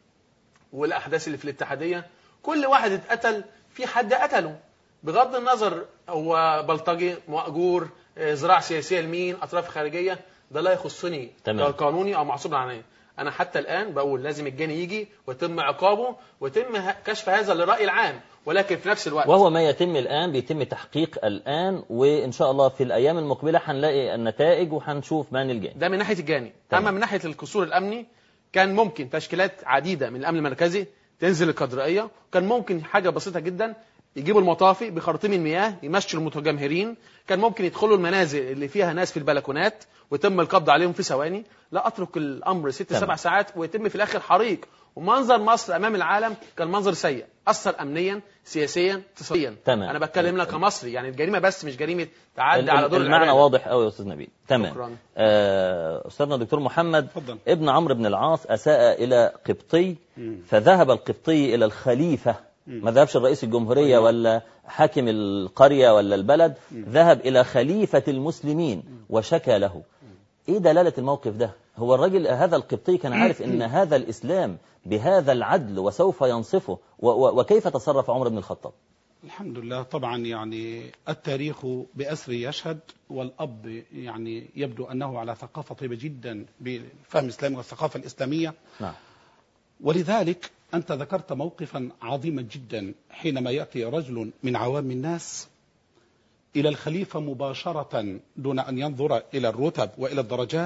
والاحداث اللي في الاتحاديه كل واحد اتقتل في حد قتله بغض النظر هو بلطجي مأجور آه، زراعه سياسيه لمين اطراف خارجيه ده لا يخصني تمام. كقانوني او معصوب عليه انا حتى الان بقول لازم الجاني يجي ويتم عقابه ويتم ه- كشف هذا للراي العام ولكن في نفس الوقت وهو ما يتم الآن بيتم تحقيق الآن وإن شاء الله في الأيام المقبلة هنلاقي النتائج وهنشوف من الجاني ده من ناحيه الجاني تمام. اما من ناحيه القصور الامني كان ممكن تشكيلات عديده من الامن المركزي تنزل الكاتدرائيه كان ممكن حاجه بسيطه جدا يجيبوا المطافي بخراطيم المياه يمشوا المتجمهرين كان ممكن يدخلوا المنازل اللي فيها ناس في البلكونات ويتم القبض عليهم في ثواني لا اترك الامر ست تمام. سبع ساعات ويتم في الاخر حريق ومنظر مصر امام العالم كان منظر سيء اثر امنيا سياسيا اقتصاديا تمام. انا بتكلم لك كمصري يعني الجريمه بس مش جريمه تعدي على دور المعنى العبادة. واضح قوي يا أستاذ نبيل تمام شكراً. آه، أستاذنا الدكتور محمد اتفضل. ابن عمرو بن العاص أساء إلى قبطي فذهب القبطي إلى الخليفة ما ذهبش الرئيس الجمهورية ولا حاكم القرية ولا البلد ذهب إلى خليفة المسلمين وشكى له إيه دلالة الموقف ده هو الرجل هذا القبطي كان عارف أن هذا الإسلام بهذا العدل وسوف ينصفه و- و- وكيف تصرف عمر بن الخطاب الحمد لله طبعا يعني التاريخ بأسر يشهد والأب يعني يبدو أنه على ثقافة طيبة جدا بفهم الإسلام والثقافة الإسلامية نعم ولذلك أنت ذكرت موقفا عظيما جدا حينما يأتي رجل من عوام الناس إلى الخليفة مباشرة دون أن ينظر إلى الرتب وإلى الدرجات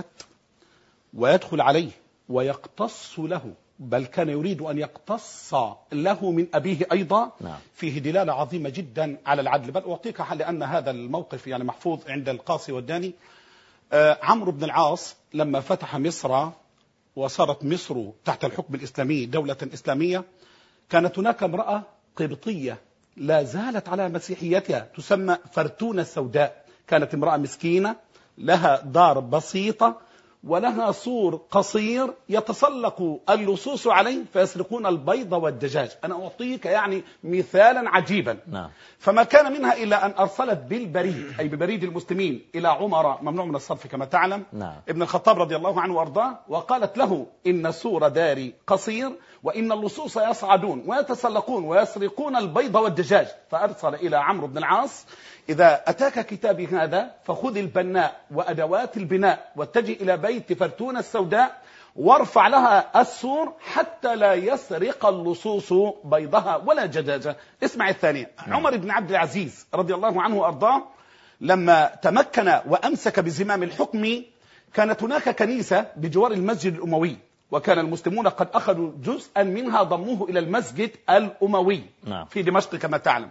ويدخل عليه ويقتص له بل كان يريد أن يقتص له من أبيه أيضا نعم. فيه دلالة عظيمة جدا على العدل بل أعطيك حل لأن هذا الموقف يعني محفوظ عند القاصي والداني آه، عمرو بن العاص لما فتح مصر وصارت مصر تحت الحكم الإسلامي دولة إسلامية كانت هناك امرأة قبطية لا زالت على مسيحيتها تسمى فرتونة السوداء كانت امرأة مسكينة لها دار بسيطة ولها سور قصير يتسلق اللصوص عليه فيسرقون البيض والدجاج أنا أعطيك يعني مثالا عجيبا نعم فما كان منها إلا أن أرسلت بالبريد أي ببريد المسلمين إلى عمر ممنوع من الصرف كما تعلم نعم. ابن الخطاب رضي الله عنه وأرضاه وقالت له إن سور داري قصير وإن اللصوص يصعدون ويتسلقون ويسرقون البيض والدجاج فأرسل إلى عمرو بن العاص إذا أتاك كتابي هذا فخذ البناء وأدوات البناء واتجه إلى بيت فرتونة السوداء وارفع لها السور حتى لا يسرق اللصوص بيضها ولا جداجة اسمع الثانية عمر بن عبد العزيز رضي الله عنه وأرضاه لما تمكن وأمسك بزمام الحكم كانت هناك كنيسة بجوار المسجد الأموي وكان المسلمون قد أخذوا جزءا منها ضموه إلى المسجد الأموي نعم. في دمشق كما تعلم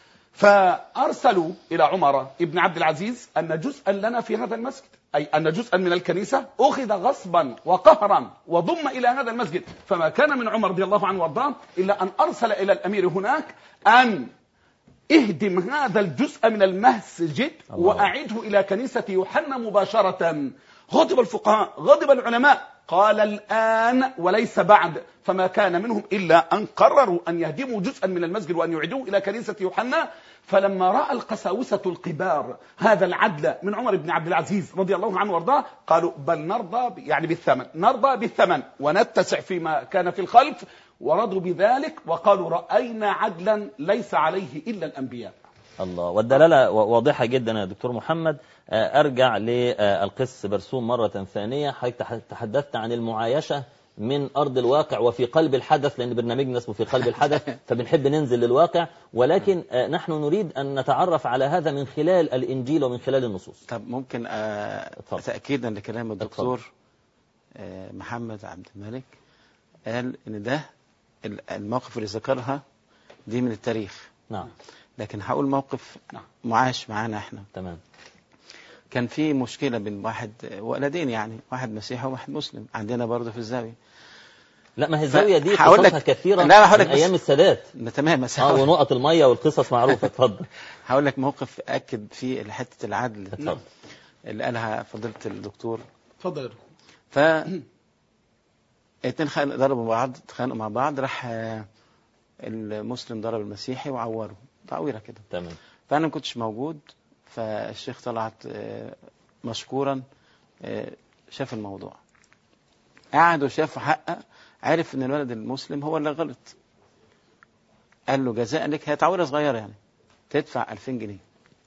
فأرسلوا إلى عمر بن عبد العزيز أن جزءا لنا في هذا المسجد أي أن جزءا من الكنيسة أخذ غصبا وقهرا وضم إلى هذا المسجد فما كان من عمر رضي الله عنه وارضاه إلا أن أرسل إلى الأمير هناك أن اهدم هذا الجزء من المسجد الله. وأعده إلى كنيسة يوحنا مباشرة غضب الفقهاء غضب العلماء قال الآن وليس بعد فما كان منهم إلا أن قرروا أن يهدموا جزءا من المسجد وأن يعيدوه إلى كنيسة يوحنا فلما رأى القساوسة القبار هذا العدل من عمر بن عبد العزيز رضي الله عنه وارضاه قالوا بل نرضى ب- يعني بالثمن نرضى بالثمن ونتسع فيما كان في الخلف ورضوا بذلك وقالوا رأينا عدلا ليس عليه إلا الأنبياء الله والدلالة و- واضحة جدا يا دكتور محمد آه، أرجع للقس برسوم مرة ثانية حضرتك تح- تحدثت عن المعايشة من أرض الواقع وفي قلب الحدث لأن برنامجنا اسمه في قلب الحدث فبنحب ننزل للواقع ولكن آه، نحن نريد أن نتعرف على هذا من خلال الإنجيل ومن خلال النصوص طب ممكن آه، اتفضل. تأكيدا لكلام الدكتور آه، محمد عبد الملك قال ان ده ال- الموقف اللي ذكرها دي من التاريخ نعم لكن هقول موقف نعم. معاش معانا احنا تمام كان في مشكلة بين واحد ولدين يعني واحد مسيحي وواحد مسلم عندنا برضه في الزاوية لا ما هي الزاوية دي هقول قصصها لك- كثيرة لا، هقول لك من بس- أيام السادات ما تمام بس اه هقول, ونقط المية والقصص معروفة اتفضل هقول لك موقف أكد فيه حتة العدل اتفضل اللي قالها فضيلة الدكتور تفضل يا دكتور. ف اتنين خان- ضربوا بعض اتخانقوا مع بعض راح آه، المسلم ضرب المسيحي وعوره تعويره كده تمام فانا ما كنتش موجود فالشيخ طلعت آه، مشكورا آه، شاف الموضوع قعد وشاف حقه عرف ان الولد المسلم هو اللي غلط قال له جزاء لك هي تعويره صغيره يعني تدفع 2000 جنيه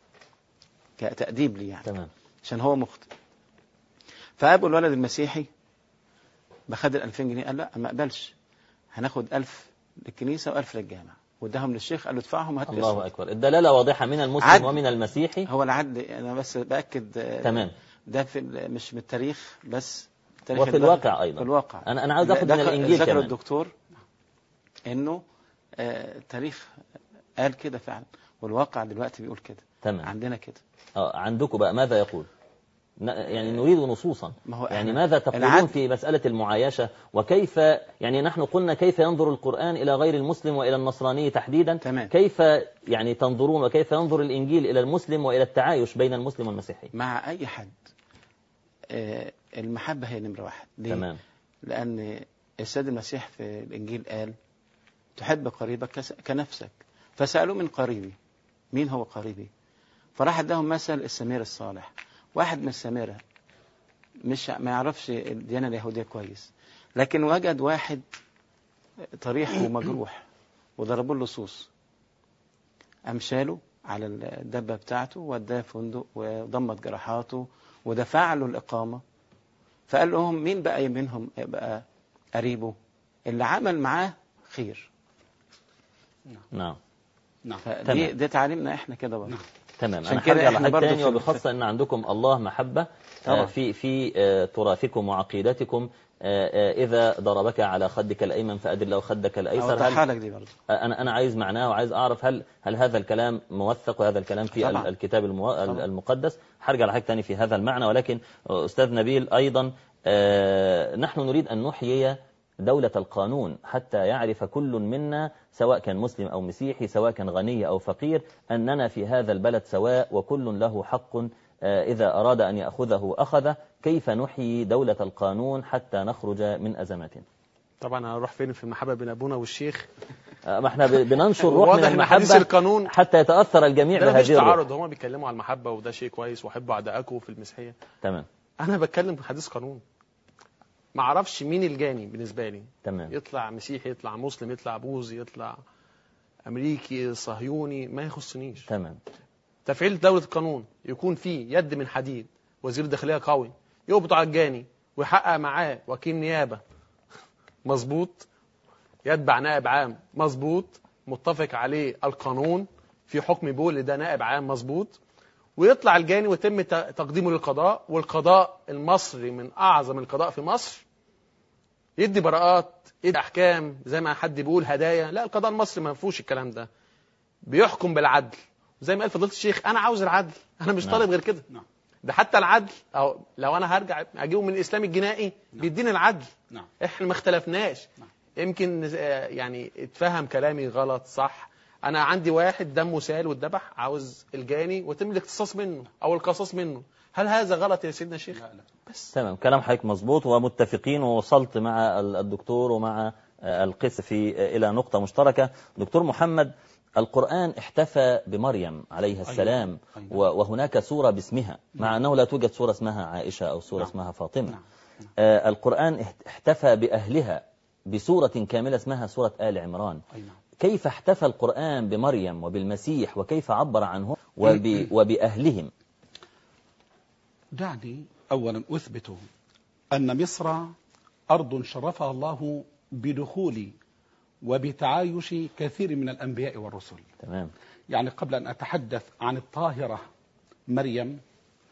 كتأديب لي يعني تمام عشان هو مخطئ فابو الولد المسيحي بخد ال 2000 جنيه قال لا ما اقبلش هناخد 1000 للكنيسه و1000 للجامع واداهم للشيخ قال له ادفعهم وهات لي الله الصوت. أكبر الدلالة واضحة من المسلم عدل. ومن المسيحي هو العدل انا بس باكد آه، تمام ده في ال- مش من التاريخ بس التاريخ وفي البلد- الواقع أيضا في الواقع أنا أنا عاوز لا، أخذ ده من ك- الإنجيل ذكر كمان الدكتور انه آه، التاريخ قال كده فعلا والواقع دلوقتي بيقول كده تمام عندنا كده آه، عندكم بقى ماذا يقول ن- يعني نريد نصوصا ما هو يعني إحنا- ماذا تقولون العدل. في مسألة المعايشة وكيف يعني نحن قلنا كيف ينظر القرآن إلى غير المسلم وإلى النصراني تحديدا تمام. كيف يعني تنظرون وكيف ينظر الإنجيل إلى المسلم وإلى التعايش بين المسلم والمسيحي مع اي حد آه، المحبه هي نمره واحد ليه؟ تمام لأن السيد المسيح في الإنجيل قال تحب قريبك كس- كنفسك فسألوه من قريبي مين هو قريبي فراح اداهم مثل السمير الصالح واحد من السميرة مش ما يعرفش الديانة اليهودية كويس لكن وجد واحد طريح ومجروح وضربوا له لصوص قام شاله على الدبة بتاعته وداه فندق وضمت جراحاته ودفع له الإقامة فقال لهم مين بقى منهم يبقى قريبه اللي عمل معاه خير نعم نعم فدي تمام. دي تعليمنا احنا كده برضه تمام عشان انا كده هرجع إحنا لحاجة برضو تاني في- وبخاصة ان عندكم الله محبة آه، طبعا. في في آه، تراثكم وعقيدتكم آه، آه، اذا ضربك على خدك الايمن فادر له خدك الايسر اوضحها هل لك دي برضه انا انا عايز معناه وعايز اعرف هل هل هذا الكلام موثق وهذا الكلام في طبعا. ال- الكتاب المو... طبعا. المقدس هرجع لحاجة تاني في هذا المعنى ولكن آه، استاذ نبيل ايضا آه، نحن نريد ان نحيي دولة القانون حتى يعرف كل منا سواء كان مسلم أو مسيحي سواء كان غني أو فقير أننا في هذا البلد سواء وكل له حق آه، إذا أراد أن يأخذه أخذه كيف نحيي دولة القانون حتى نخرج من أزماتنا طبعا هنروح فين في المحبه بين ابونا والشيخ آه، ما احنا ب- بننشر روح من واضح ان حديث المحبة القانون حتى يتأثر الجميع ده مفيش بهذه الروح تعارض هما بيتكلموا على المحبه وده شيء كويس وحبوا اعدائكم في المسيحيه تمام انا بتكلم في حديث قانون ما اعرفش مين الجاني بالنسبه لي تمام يطلع مسيحي يطلع مسلم يطلع بوذي يطلع امريكي صهيوني ما يخصنيش تمام تفعيل دولة القانون يكون فيه يد من حديد وزير داخلية قوي يقبض على الجاني ويحقق معاه وكيل نيابة مظبوط يتبع نائب عام مظبوط متفق عليه القانون في حكم بول ده نائب عام مظبوط ويطلع الجاني ويتم ت- تقديمه للقضاء والقضاء المصري من أعظم القضاء في مصر يدي براءات يدي أحكام زي ما حد بيقول هدايا لا القضاء المصري ما فيهوش الكلام ده بيحكم بالعدل زي ما قال فضيله الشيخ انا عاوز العدل انا مش نعم. طالب غير كده نعم. ده حتى العدل او لو انا هرجع اجيبه من الاسلام الجنائي بيديني العدل نعم احنا ما اختلفناش نعم. يمكن آه، يعني اتفهم كلامي غلط صح انا عندي واحد دمه سال واتذبح عاوز الجاني ويتم الاقتصاص منه او القصاص منه هل هذا غلط يا سيدنا الشيخ لا لا بس تمام كلام حضرتك مظبوط ومتفقين ووصلت مع ال- الدكتور ومع آه، القس في آه، إلى نقطة مشتركة دكتور محمد القرآن احتفى بمريم عليها السلام أيوة. و- وهناك سورة باسمها مع أنه لا توجد سورة اسمها عائشة أو سورة نعم. اسمها فاطمة نعم. آه، القرآن احت- احتفى بأهلها بسورة كاملة اسمها سورة آل عمران أي نعم كيف احتفى القرآن بمريم وبالمسيح وكيف عبر عنهم وب... وبأهلهم دعني أولا أثبت أن مصر أرض شرفها الله بدخول وبتعايش كثير من الأنبياء والرسل تمام يعني قبل أن أتحدث عن الطاهرة مريم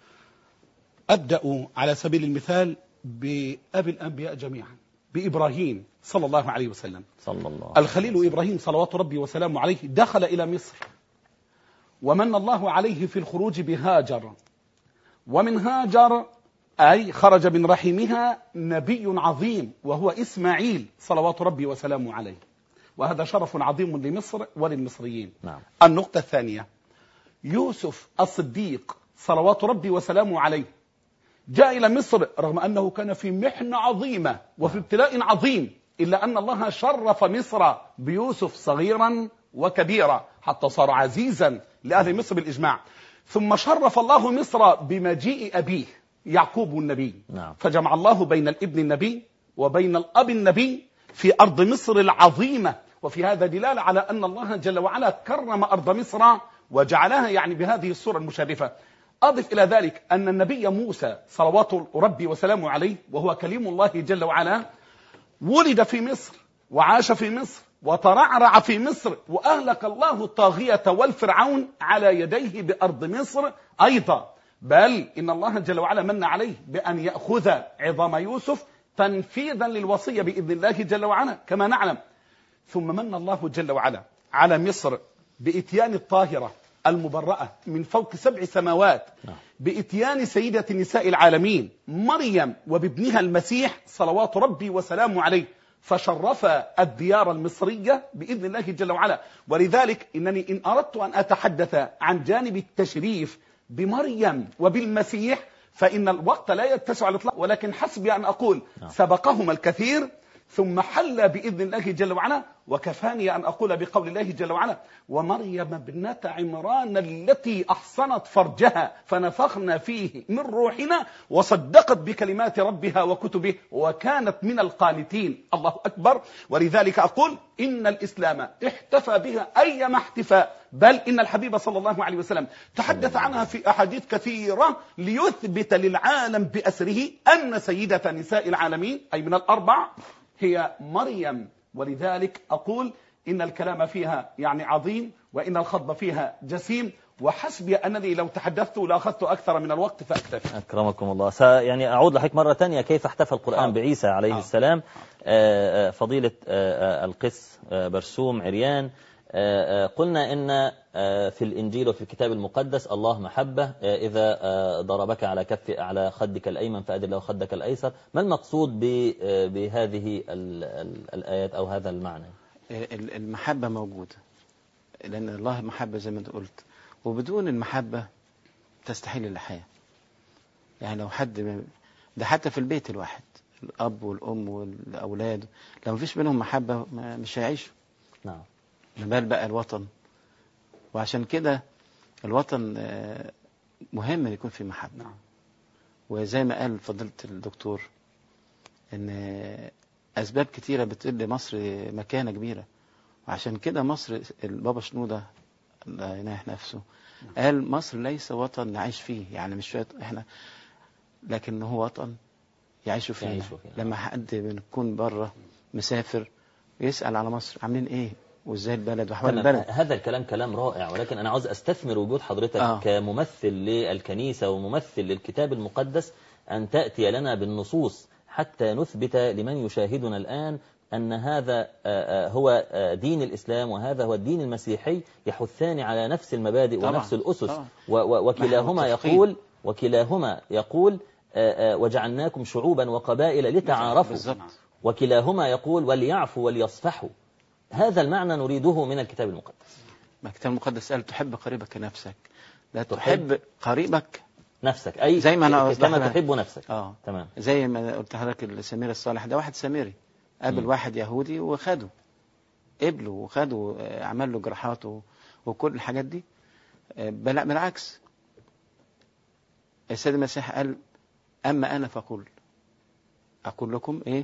أبدأ على سبيل المثال بأبي الأنبياء جميعا بإبراهيم صلى الله عليه وسلم صلى الله الخليل إبراهيم صلوات ربي وسلامه عليه دخل إلى مصر ومن الله عليه في الخروج بهاجر ومن هاجر أي خرج من رحمها نبي عظيم وهو إسماعيل صلوات ربي وسلامه عليه وهذا شرف عظيم لمصر وللمصريين نعم النقطة الثانية يوسف الصديق صلوات ربي وسلامه عليه جاء إلى مصر رغم أنه كان في محنة عظيمة وفي ابتلاء عظيم إلا أن الله شرف مصر بيوسف صغيرا وكبيرا حتى صار عزيزا لأهل مصر بالإجماع ثم شرف الله مصر بمجيء أبيه يعقوب النبي نعم. فجمع الله بين الابن النبي وبين الأب النبي في أرض مصر العظيمة وفي هذا دلالة على أن الله جل وعلا كرم أرض مصر وجعلها يعني بهذه الصورة المشرفة أضف إلى ذلك أن النبي موسى صلوات ربي وسلامه عليه وهو كليم الله جل وعلا ولد في مصر وعاش في مصر وترعرع في مصر وأهلك الله الطاغية والفرعون على يديه بأرض مصر أيضا بل إن الله جل وعلا من عليه بأن يأخذ عظام يوسف تنفيذا للوصية بإذن الله جل وعلا كما نعلم ثم من الله جل وعلا على مصر بإتيان الطاهرة المبرأة من فوق سبع سماوات نعم. بإتيان سيدة نساء العالمين مريم وبابنها المسيح صلوات ربي وسلامه عليه فشرف الديار المصرية بإذن الله جل وعلا ولذلك إنني إن أردت أن أتحدث عن جانب التشريف بمريم وبالمسيح فإن الوقت لا يتسع على الإطلاق ولكن حسبي أن أقول نعم. سبقهما الكثير ثم حل بإذن الله جل وعلا وكفاني أن أقول بقول الله جل وعلا ومريم ابنة عمران التي أحصنت فرجها فنفخنا فيه من روحنا وصدقت بكلمات ربها وكتبه وكانت من القانتين الله أكبر ولذلك أقول إن الإسلام احتفى بها أيما احتفاء بل إن الحبيب صلى الله عليه وسلم تحدث عنها في أحاديث كثيرة ليثبت للعالم بأسره أن سيدة نساء العالمين أي من الأربع هي مريم ولذلك أقول إن الكلام فيها يعني عظيم وإن الخطب فيها جسيم وحسبي أنني لو تحدثت لأخذت أكثر من الوقت فأكتفي أكرمكم الله س يعني أعود لحضرتك مرة تانية كيف احتفى القرآن حاضر. بعيسى عليه حاضر. السلام آه، آه، فضيلة آه، آه، القس آه، برسوم عريان آه، آه، قلنا إن آه، في الإنجيل وفي الكتاب المقدس الله محبة آه، إذا آه، ضربك على كف على خدك الأيمن فأدر له خدك الأيسر ما المقصود ب- آه، بهذه ال- ال- الآيات أو هذا المعنى ال- المحبة موجودة لأن الله محبة زي ما أنت قلت وبدون المحبة تستحيل الحياة يعني لو حد م- ده حتى في البيت الواحد الأب والأم والأولاد لو مفيش بينهم محبة ما- مش هيعيشوا نعم ما بال بقى الوطن وعشان كده الوطن آه، مهم ان يكون فيه محبة نعم وزي ما قال فضيلة الدكتور ان آه، اسباب كتيرة بتقول لمصر مكانة كبيرة وعشان كده مصر البابا شنودة الله يناح نفسه قال مصر ليس وطن نعيش فيه يعني مش شوية احنا لكن هو وطن يعيشوا فيه يعيشوا فيه. لما حد بنكون بره مسافر يسأل على مصر عاملين ايه وازاي البلد واحوال تمام. البلد هذا الكلام كلام رائع ولكن أنا عاوز أستثمر وجود حضرتك آه. كممثل للكنيسة وممثل للكتاب المقدس أن تأتي لنا بالنصوص حتى نثبت لمن يشاهدنا الآن أن هذا آه، آه، هو آه، دين الإسلام وهذا هو الدين المسيحي يحثان على نفس المبادئ طبعاً. ونفس الأسس طبعاً. و- و- وكلاهما نحن متفقين. يقول وكلاهما يقول آه، آه، وجعلناكم شعوبا وقبائل لتعارفوا بالظبط وكلاهما يقول وليعفوا وليصفحوا هذا المعنى نريده من الكتاب المقدس ما الكتاب المقدس قال تحب قريبك كنفسك لا تحب تحب قريبك نفسك أي زي ما أنا أوضح كما لك. تحب نفسك اه تمام زي ما قلت لحضرتك السمير الصالح ده واحد سامري قابل مم. واحد يهودي وخده قبله وخده آه، عمل له جراحات و- وكل الحاجات دي آه، بل بالعكس السيد المسيح قال أما أنا فقل أقول لكم إيه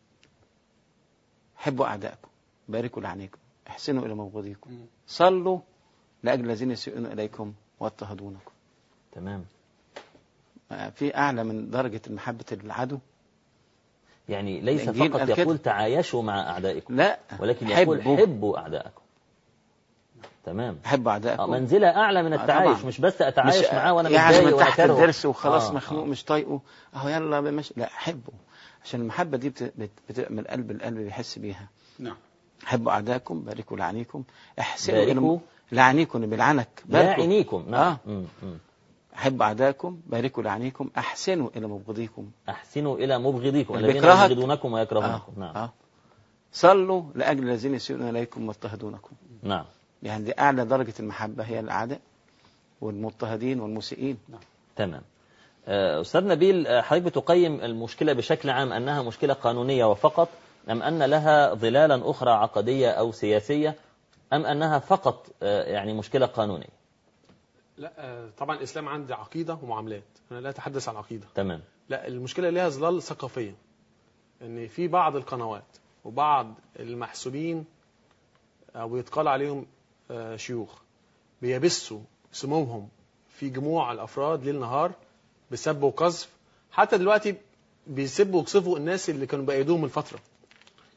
حبوا أعدائكم باركوا لعنيكم احسنوا إلى مبغضيكم مم. صلوا لأجل الذين يسيئون إليكم واضطهدونكم تمام ما في أعلى من درجة محبة العدو يعني ليس الإنجيل فقط قال كده. يقول تعايشوا مع أعدائكم لا ولكن يقول حبوا حبوا أعدائكم تمام حبوا آه، أعدائكم منزلة أعلى من آه، التعايش طبعاً. مش بس أتعايش مش معاه وأنا يعني متضايق من وأنا تحت كارهه الدرس وخلاص آه، مخنوق آه. مش طايقه اهو يلا مش لا حبه عشان المحبة دي بت- بت- بتبقى من القلب القلب بيحس بيها نعم حبوا أعدائكم باركوا لعنيكم احسنوا باركوا إلى لعنيكم بيلعنك باركوا لاعنيكم نعم آه. مم، مم. حبوا أعدائكم باركوا لعنيكم أحسنوا إلى مبغضيكم أحسنوا إلى مبغضيكم اللي الذين بيكرهك. يبغضونكم ويكرهونكم آه. نعم آه. صلوا لأجل الذين يسيئون إليكم واضطهدونكم نعم يعني دي أعلى درجة المحبة هي الأعداء والمضطهدين والمسيئين تمام آه، أستاذ نبيل آه، حضرتك بتقيم المشكلة بشكل عام أنها مشكلة قانونية وفقط أم أن لها ظلالا أخرى عقدية أو سياسية أم أنها فقط آه، يعني مشكلة قانونية لا آه، طبعا الاسلام عندي عقيده ومعاملات انا لا اتحدث عن عقيده تمام لا المشكله ليها ظلال ثقافيه ان في بعض القنوات وبعض المحسوبين او يتقال عليهم آه، شيوخ بيبثوا سمومهم في جموع الافراد ليل نهار بسب وقذف حتى دلوقتي بيسبوا ويقصفوا الناس اللي كانوا بأيدوهم من فتره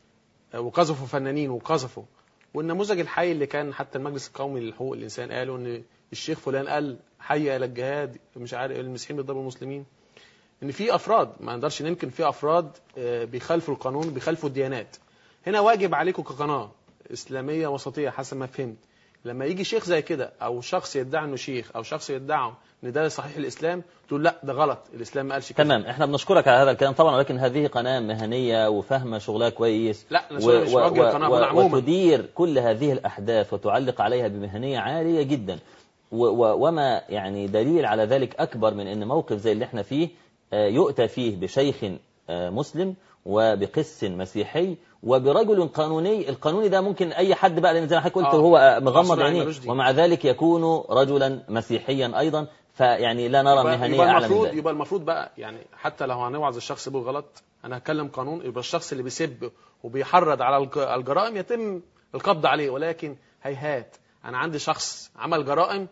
وقذفوا فنانين وقذفوا والنموذج الحي اللي كان حتى المجلس القومي لحقوق الانسان قالوا ان الشيخ فلان قال حي الى الجهاد مش عارف المسيحيين بيضربوا المسلمين ان في افراد ما نقدرش ننكر في افراد آه، بيخالفوا القانون بيخالفوا الديانات هنا واجب عليكم كقناه اسلاميه وسطيه حسب ما فهمت لما يجي شيخ زي كده او شخص يدعي انه شيخ او شخص يدعي ان ده صحيح الاسلام تقول لا ده غلط الاسلام ما قالش كده تمام احنا بنشكرك على هذا الكلام طبعا ولكن هذه قناة مهنية وفاهمة شغلها كويس لا، أنا شغلي مش بوجه القناة، بقول عموماً. وتدير كل هذه الأحداث وتعلق عليها بمهنية عالية جدا و و وما يعني دليل على ذلك أكبر من أن موقف زي اللي احنا فيه آه، يؤتى فيه بشيخ آه، مسلم وبقس مسيحي وبرجل قانوني القانوني ده ممكن اي حد بقى لان زي ما حضرتك قلت آه. هو آه، مغمض معصوم عينيه ملوش دين. ومع ذلك يكون رجلا مسيحيا ايضا فيعني لا نرى يبقى- مهنيه يبقى اعلى من المفروض ذلك يبقى المفروض بقى يعني حتى لو هنوعظ الشخص بالغلط انا هتكلم قانون يبقى الشخص اللي بيسب وبيحرض على الج- الجرائم يتم القبض عليه ولكن هيهات انا عندي شخص عمل جرائم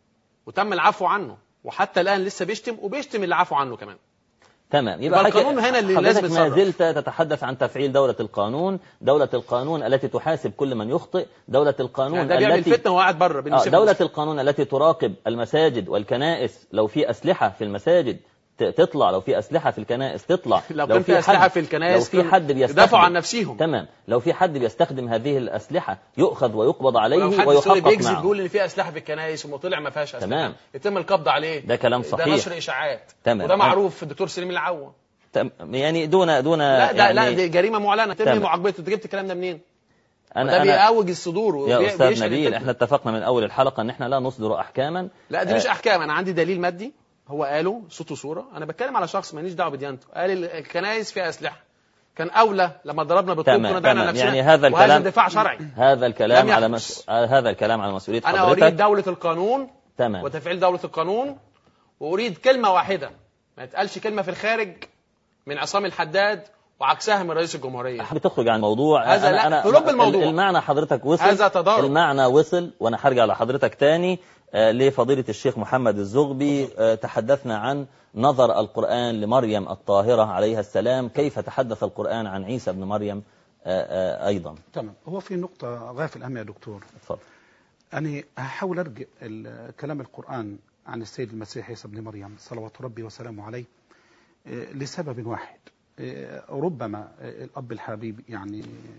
وتم العفو عنه وحتى الان لسه بيشتم وبيشتم اللي عفوا عنه كمان تمام يبقى حضرتك- القانون هنا اللي حضرتك لازم ما يتصرف. زلت تتحدث عن تفعيل دولة القانون دولة القانون التي تحاسب كل من يخطئ دولة القانون يعني ده بيعمل التي فتنه وهو قاعد بره آه، بالنسبة دولة القانون التي تراقب المساجد والكنائس لو في أسلحة في المساجد ت- تطلع لو في أسلحة في الكنائس تطلع لو كان في اسلحه حد- في الكنائس لو في حد يدافعوا بيستخدم عن نفسهم تمام لو في حد بيستخدم هذه الأسلحة يؤخذ ويقبض عليه ولو حد سوري ويحقق بيكذب معه بيقول ان في اسلحه في الكنائس وطلع ما فيهاش اسلحه تمام. يتم القبض عليه ده كلام ده صحيح. نشر اشاعات تمام. وده معروف في الدكتور سليم العوة تم- يعني دون دون لا ده لا يعني دي جريمه معلنه تم تمام. معاقبته انت جبت الكلام ده منين؟ أنا ده أنا بيقوج الصدور يا وبي- أستاذ بيشهد نبيل الفتنة. احنا اتفقنا من أول الحلقة أن احنا لا نصدر أحكاما لا دي مش آه، احكام انا عندي دليل مادي هو قاله صوت وصوره انا بتكلم على شخص ماليش دعوه بديانته قال ال- الكنائس فيها اسلحه كان اولى لما ضربنا بالطوب تمام، كنا دعنا تمام. نفسنا يعني هذا وهذا الكلام- دفاع شرعي هذا الكلام لم على يحدث. مس... هذا الكلام على مسؤولية انا حضرتك اريد دوله القانون تمام وتفعيل دوله القانون واريد كلمه واحده ما يتقالش كلمه في الخارج من عصام الحداد وعكسها من رئيس الجمهوريه حابب تخرج عن الموضوع هذا لا، في لب الموضوع. المعنى حضرتك وصل هذا تضارب. المعنى وصل وانا هرجع لحضرتك تاني آه، لفضيلة الشيخ محمد الزغبي آه، تحدثنا عن نظر القرآن لمريم الطاهرة عليها السلام كيف تحدث القرآن عن عيسى بن مريم آه، آه، أيضا تمام هو في نقطة غاية في الأهمية يا دكتور اتفضل أنا هحاول أرجع ال- كلام القرآن عن السيد المسيح عيسى ابن مريم صلوات ربي وسلامه عليه آه، لسبب واحد آه، ربما آه، الأب الحبيب يعني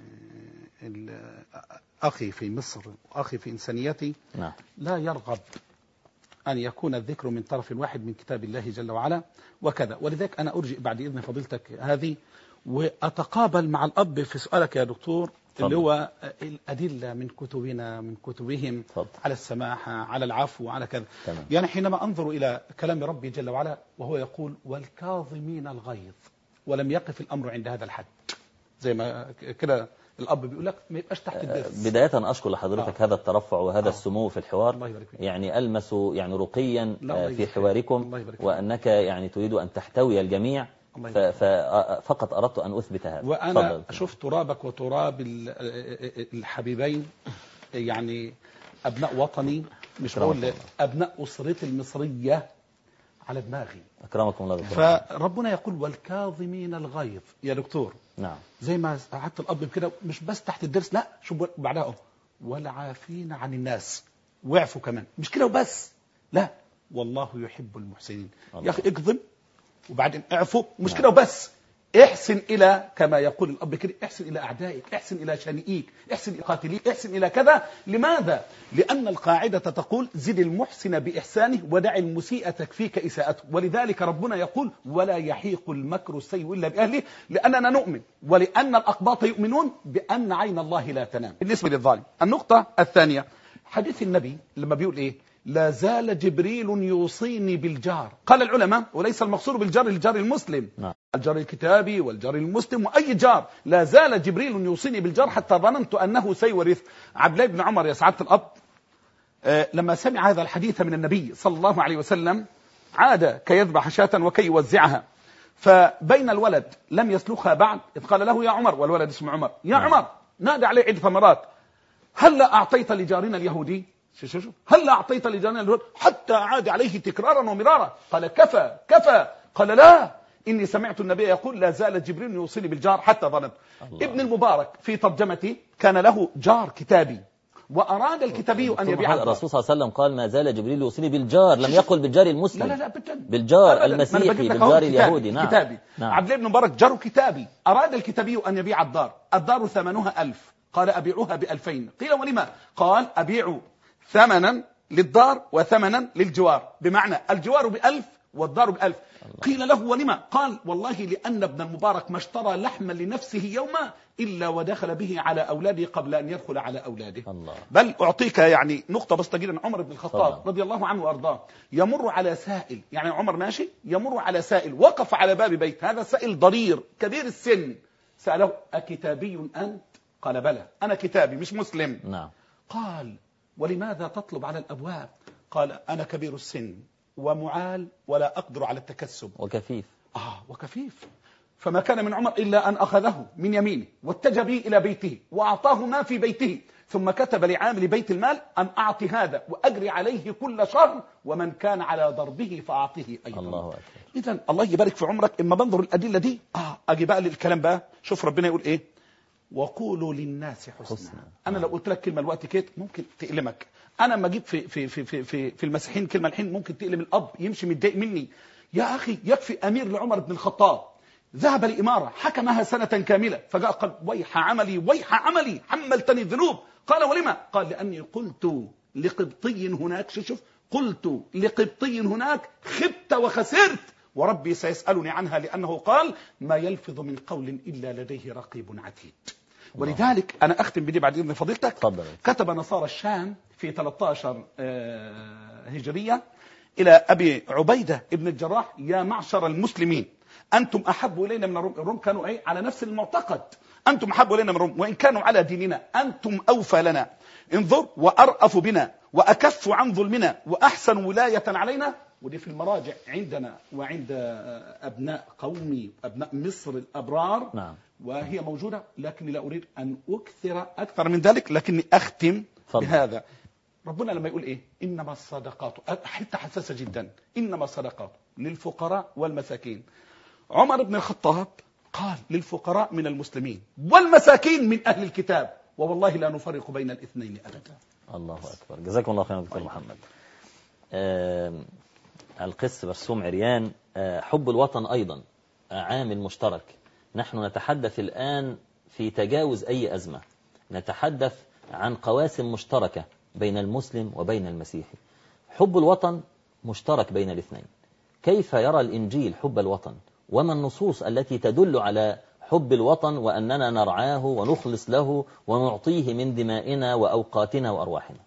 آه، ال- أخي في مصر وأخي في إنسانيتي نعم لا يرغب أن يكون الذكر من طرف واحد من كتاب الله جل وعلا وكذا ولذلك أنا أرجئ بعد إذن فضيلتك هذه وأتقابل مع الأب في سؤالك يا دكتور تفضل. اللي هو الأدلة من كتبنا من كتبهم تفضل. على السماحة على العفو على كذا تمام. يعني حينما أنظر إلى كلام ربي جل وعلا وهو يقول والكاظمين الغيظ ولم يقف الأمر عند هذا الحد زي ما كده الأب بيقول لك ما يبقاش تحت الدرس بداية أشكر لحضرتك هذا الترفع وهذا آه. السمو في الحوار الله يبارك فيك. يعني ألمس يعني رقيا لا، آه، الله في يبارك فيك. حواركم الله يبارك فيك. وأنك يعني تريد أن تحتوي الجميع الله ف- يبارك ف- فقط أردت أن أثبت هذا وانا تفضل. اشوف ترابك وتراب ال- الحبيبين يعني ابناء وطني مش أكرمك بقول الله. ابناء اسرتي المصريه على دماغي أكرمكم الله دكتور فربنا يقول والكاظمين الغيظ يا دكتور نعم زي ما قعدت الاب كده مش بس تحت الدرس لا شوف بعدها أهو. والعافين عن الناس واعفوا كمان مش كده وبس لا والله يحب المحسنين الله. يا اخي اكظم وبعدين اعفوا مش نعم. كده وبس احسن الى كما يقول الاب كده احسن الى اعدائك احسن الى شانئيك احسن الى قاتليك احسن الى كذا لماذا لان القاعده تقول زد المحسن باحسانه ودع المسيء تكفيك اساءته ولذلك ربنا يقول ولا يحيق المكر السيء الا باهله لاننا نؤمن ولان الاقباط يؤمنون بان عين الله لا تنام بالنسبه للظالم النقطه الثانيه حديث النبي لما بيقول ايه لا زال جبريل يوصيني بالجار قال العلماء وليس المقصود بالجار الجار المسلم نعم. الجار الكتابي والجار المسلم واي جار لا زال جبريل يوصيني بالجار حتى ظننت انه سيورث عبد الله بن عمر يا سعاده الاب آه، لما سمع هذا الحديث من النبي صلى الله عليه وسلم عاد كي يذبح شاة وكي يوزعها فبين الولد لم يسلخها بعد إذ قال له يا عمر والولد اسمه عمر يا نعم. عمر نادى عليه عدة مرات هل أعطيت لجارنا اليهودي شو شو شو هل أعطيت لجارنا اليهودي حتى عاد عليه تكرارا ومرارا قال كفى كفى قال لا إني سمعت النبي يقول لا زال جبريل يوصيني بالجار حتى ظننت الله. ابن المبارك في ترجمته كان له جار كتابي وأراد الكتابي أن يبيع الدار. الرسول صلى الله عليه وسلم قال ما زال جبريل يوصيني بالجار لم يقل بالجار المسلم لا لا لا أبدا بالجار أبداً. المسيحي، ما أنا بجيب لك بالجار أهو كتابي. اليهودي، نعم. كتابي نعم. عبد الله بن مبارك جار كتابي أراد الكتابي أن يبيع الدار الدار ثمنها ألف قال أبيعها بألفين قيل ولما قال أبيع ثمنا للدار وثمنا للجوار بمعنى الجوار بألف والدار بألف قيل له ولما قال والله لأن ابن المبارك ما اشترى لحما لنفسه يوما إلا ودخل به على أولاده قبل أن يدخل على أولاده الله بل أعطيك يعني نقطة بسيطة جدا عمر بن الخطاب تفضل. رضي الله عنه وأرضاه يمر على سائل يعني عمر ماشي يمر على سائل وقف على باب بيت هذا سائل ضرير كبير السن سأله أكتابي أنت قال بلى أنا كتابي مش مسلم نعم قال ولماذا تطلب على الأبواب قال أنا كبير السن ومعال ولا أقدر على التكسب وكفيف آه وكفيف فما كان من عمر إلا أن أخذه من يمينه واتجه به إلى بيته وأعطاه ما في بيته ثم كتب لعامل بيت المال أن أعطي هذا وأجري عليه كل شهر ومن كان على ضربه فأعطيه أيضا الله أكبر إذا الله يبارك في عمرك إما بنظر الأدلة دي آه أجي بقى للكلام بقى شوف ربنا يقول إيه وقولوا للناس حسنا, حسنا. انا لو قلت لك كلمه الوقت كده ممكن تألمك انا لما اجيب في في في في في, في المسيحيين كلمه الحين ممكن تألم الاب يمشي متضايق مني يا اخي يكفي امير لعمر بن الخطاب ذهب لإمارة حكمها سنة كاملة فجاء قال ويح عملي ويح عملي حملتني الذنوب قال ولما قال لأني قلت لقبطي هناك شوف شوف قلت لقبطي هناك خبت وخسرت وربي سيسألني عنها لأنه قال ما يلفظ من قول إلا لديه رقيب عتيد ولذلك أنا أختم بدي بعد إذن فضيلتك تفضل كتب نصارى الشام في 13 آه، هجرية إلى أبي عبيدة ابن الجراح يا معشر المسلمين أنتم أحب إلينا من الروم الروم كانوا إيه على نفس المعتقد أنتم أحب إلينا من الروم وإن كانوا على ديننا أنتم أوفى لنا انظر وأرأف بنا وأكف عن ظلمنا وأحسن ولاية علينا ودي في المراجع عندنا وعند آه، أبناء قومي أبناء مصر الأبرار نعم وهي موجودة لكني لا أريد أن أكثر أكثر من ذلك لكني أختم تفضل. بهذا ربنا لما يقول إيه إنما الصدقات حتة حساسة جدا إنما الصدقات للفقراء والمساكين عمر بن الخطاب قال للفقراء من المسلمين والمساكين من أهل الكتاب ووالله لا نفرق بين الاثنين أبدا الله أكبر جزاكم الله خيرا دكتور محمد آم، القس برسوم عريان آه، حب الوطن أيضا آه، عامل مشترك نحن نتحدث الآن في تجاوز أي أزمة نتحدث عن قواسم مشتركة بين المسلم وبين المسيحي حب الوطن مشترك بين الاثنين كيف يرى الإنجيل حب الوطن وما النصوص التي تدل على حب الوطن وأننا نرعاه ونخلص له ونعطيه من دمائنا وأوقاتنا وأرواحنا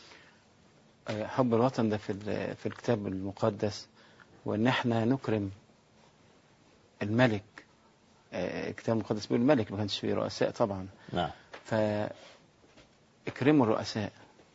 حب الوطن ده في ال- في الكتاب المقدس وان احنا نكرم الملك آه، الكتاب المقدس بيقول الملك ما كانش فيه رؤساء طبعا نعم فاكرموا الرؤساء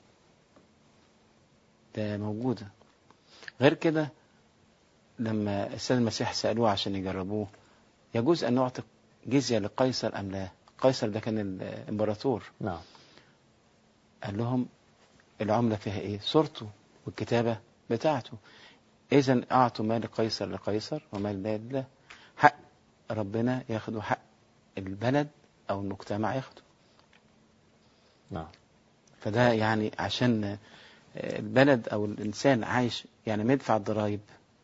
ده موجودة غير كده لما السيد المسيح سألوه عشان يجربوه يجوز أن نعطي جزية لقيصر أم لا قيصر ده كان الإمبراطور نعم قال لهم العملة فيها إيه صورته والكتابة بتاعته إذا أعطوا مال قيصر لقيصر ومال الله لله حق ربنا ياخدوا حق البلد أو المجتمع ياخده نعم فده يعني عشان البلد او الانسان عايش يعني ما يدفع الضرايب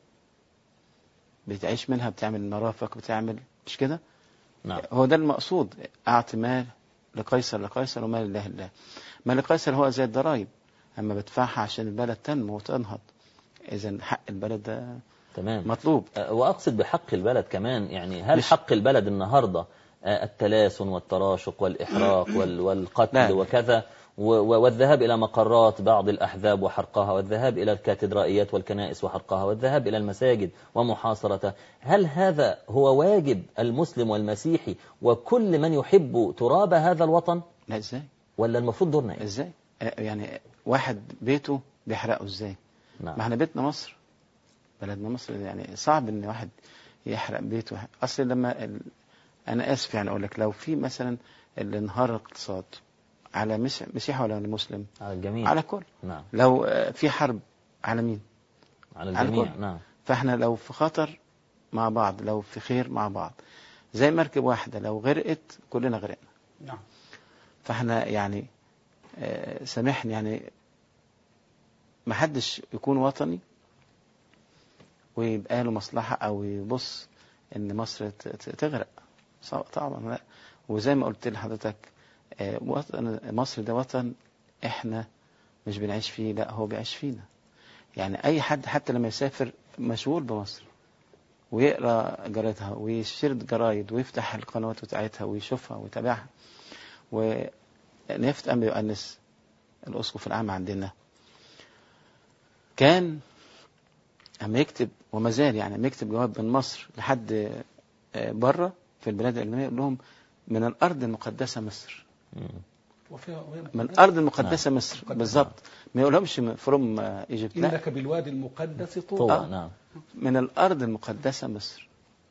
بتعيش منها بتعمل مرافق بتعمل مش كده نعم هو ده المقصود اعطي مال لقيصر لقيصر ومال لله لله مال لقيصر هو زي الضرايب اما بدفعها عشان البلد تنمو وتنهض اذا حق البلد ده تمام مطلوب أه، وأقصد بحق البلد كمان يعني هل مش- حق البلد النهاردة أه، التلاسن والتراشق والإحراق وال- والقتل لا. وكذا و- و- والذهاب إلى مقرات بعض الأحزاب وحرقها والذهاب إلى الكاتدرائيات والكنائس وحرقها والذهاب إلى المساجد ومحاصرتها هل هذا هو واجب المسلم والمسيحي وكل من يحب تراب هذا الوطن لا ازاي ولا المفروض دورنا إيه؟ ازاي آه، يعني واحد بيته بيحرقه ازاي ما نعم احنا بيتنا مصر بلدنا مصر يعني صعب ان واحد يحرق بيته اصل لما ال... انا اسف يعني اقول لك لو في مثلا اللي انهار الاقتصاد على مش... مسيحي ولا مسلم على الجميع على كل نعم لو آه، في حرب على مين على على الجميع الكل. نعم فاحنا لو في خطر مع بعض لو في خير مع بعض زي مركب واحدة لو غرقت كلنا غرقنا نعم فاحنا يعني آه، سامحني يعني ما حدش يكون وطني ويبقى له مصلحة أو يبص إن مصر ت- ت- تغرق صع- طبعا لا وزي ما قلت لحضرتك آه، وطن مصر ده وطن إحنا مش بنعيش فيه لا هو بيعيش فينا يعني أي حد حتى لما يسافر مشغول بمصر ويقرا جرايدها ويشتري جرايد ويفتح القنوات بتاعتها ويشوفها ويتابعها ونفت أم يؤنس الأسقف العام عندنا كان أما يكتب وما زال يعني أما يكتب جواب من مصر لحد آه، بره في البلاد الأجنبية يقول لهم من الأرض المقدسة مصر مم. وفيها وهي من مقدسة. الأرض المقدسة مصر مقدسة. بالظبط ما يقولهمش فروم ايجيبت لا إنك بالوادي المقدس طوى طوى آه. نعم من الأرض المقدسة مصر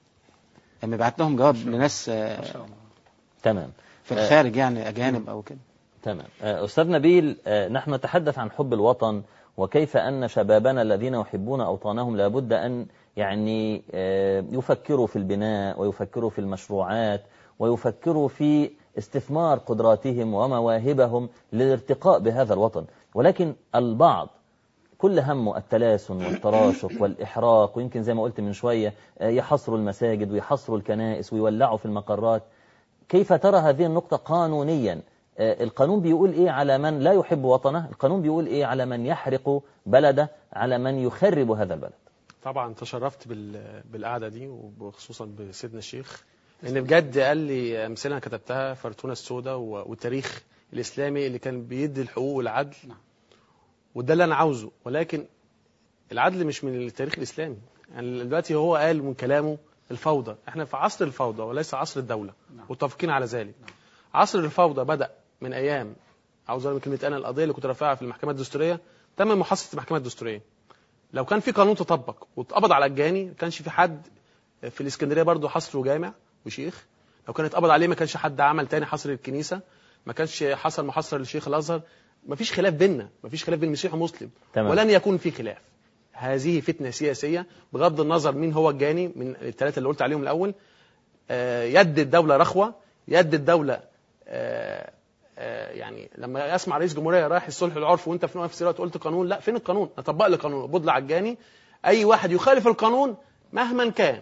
لما يبعت لهم جواب لناس آه، ما شاء الله تمام في الخارج يعني أجانب أو كده تمام آه، أستاذ نبيل آه، نحن نتحدث عن حب الوطن وكيف أن شبابنا الذين يحبون أوطانهم لابد أن يعني آه، يفكروا في البناء ويفكروا في المشروعات ويفكروا في استثمار قدراتهم ومواهبهم للارتقاء بهذا الوطن ولكن البعض كل همه التلاسن والتراشق والإحراق ويمكن زي ما قلت من شوية آه، يحصروا المساجد ويحصروا الكنائس ويولعوا في المقرات كيف ترى هذه النقطة قانونيا آه، القانون بيقول إيه على من لا يحب وطنه القانون بيقول إيه على من يحرق بلده على من يخرب هذا البلد طبعا تشرفت بال- بالقعده دي وخصوصا بسيدنا الشيخ ان بجد قال لي امثله انا كتبتها فرتونه السوداء و- والتاريخ الاسلامي اللي كان بيدي الحقوق والعدل نعم. وده اللي انا عاوزه ولكن العدل مش من التاريخ الاسلامي يعني دلوقتي هو قال من كلامه الفوضى احنا في عصر الفوضى وليس عصر الدوله نعم. متفقين على ذلك عصر الفوضى بدا من ايام عاوز اقول كلمه انا القضيه اللي كنت رافعها في المحكمه الدستوريه تم محاصصه المحكمه الدستوريه لو كان في قانون تطبق واتقبض على الجاني ما كانش في حد في الاسكندريه برضه حصر وجامع وشيخ لو كان اتقبض عليه ما كانش حد عمل تاني حصر الكنيسه ما كانش حصل محاصره لشيخ الازهر ما فيش خلاف بيننا ما فيش خلاف بين مسيحي ومسلم تمام. ولن يكون في خلاف هذه فتنه سياسيه بغض النظر مين هو الجاني من الثلاثه اللي قلت عليهم الاول آه، يد الدوله رخوه يد الدوله آه، آه، يعني لما اسمع رئيس جمهوريه رايح الصلح العرف وانت في نفس الوقت قلت قانون لا فين القانون نطبق لي القانون وبضل على الجاني اي واحد يخالف القانون مهما كان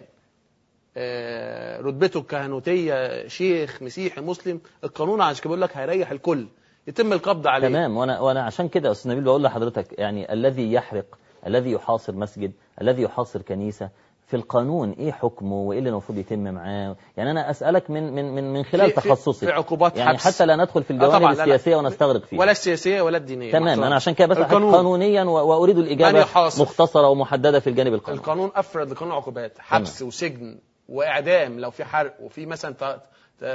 آه، رتبته الكهنوتيه شيخ مسيحي مسلم القانون عشان كده بيقول لك هيريح الكل يتم القبض عليه تمام وانا وانا عشان كده يا استاذ نبيل بقول لحضرتك يعني الذي يحرق الذي يحاصر مسجد الذي يحاصر كنيسه في القانون ايه حكمه وايه اللي المفروض يتم معاه يعني انا اسالك من من من من خلال في- في- تخصصي في عقوبات يعني حبس. حتى لا ندخل في آه الجوانب طبعاً، لا، لا. السياسيه ونستغرق فيها ولا السياسيه ولا الدينيه تمام محترم. انا عشان كده بسال القانون قانونيا و- واريد من الاجابه يحاصر؟ مختصره ومحدده في الجانب القانوني القانون افرض لقانون عقوبات حبس وسجن واعدام لو في حرق وفي مثلا ت- ت-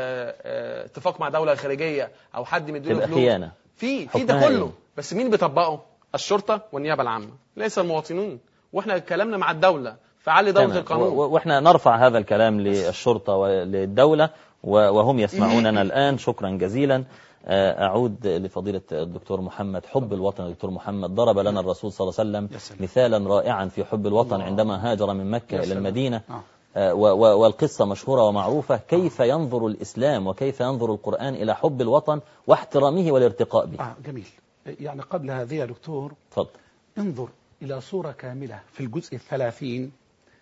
آه، اتفاق مع دوله خارجيه او حد مديله تبقى فلوس خيانه في في ده حكمها كله إيه؟ بس مين بيطبقه الشرطه والنيابه العامه ليس المواطنين واحنا كلامنا مع الدوله فعلي دوله تمام. القانون و- و- واحنا نرفع هذا الكلام للشرطه وللدوله و- وهم يسمعوننا الان شكرا جزيلا آه، اعود لفضيله الدكتور محمد حب الوطن الدكتور محمد ضرب لنا الرسول صلى الله عليه يا وسلم سلام. مثالا رائعا في حب الوطن الله. عندما هاجر من مكه يا الى سلام. المدينه آه. آه، و- و- والقصة مشهورة ومعروفة كيف ينظر الإسلام وكيف ينظر القرآن إلى حب الوطن واحترامه والارتقاء به آه جميل يعني قبل هذه يا دكتور تفضل انظر إلى صورة كاملة في الجزء الثلاثين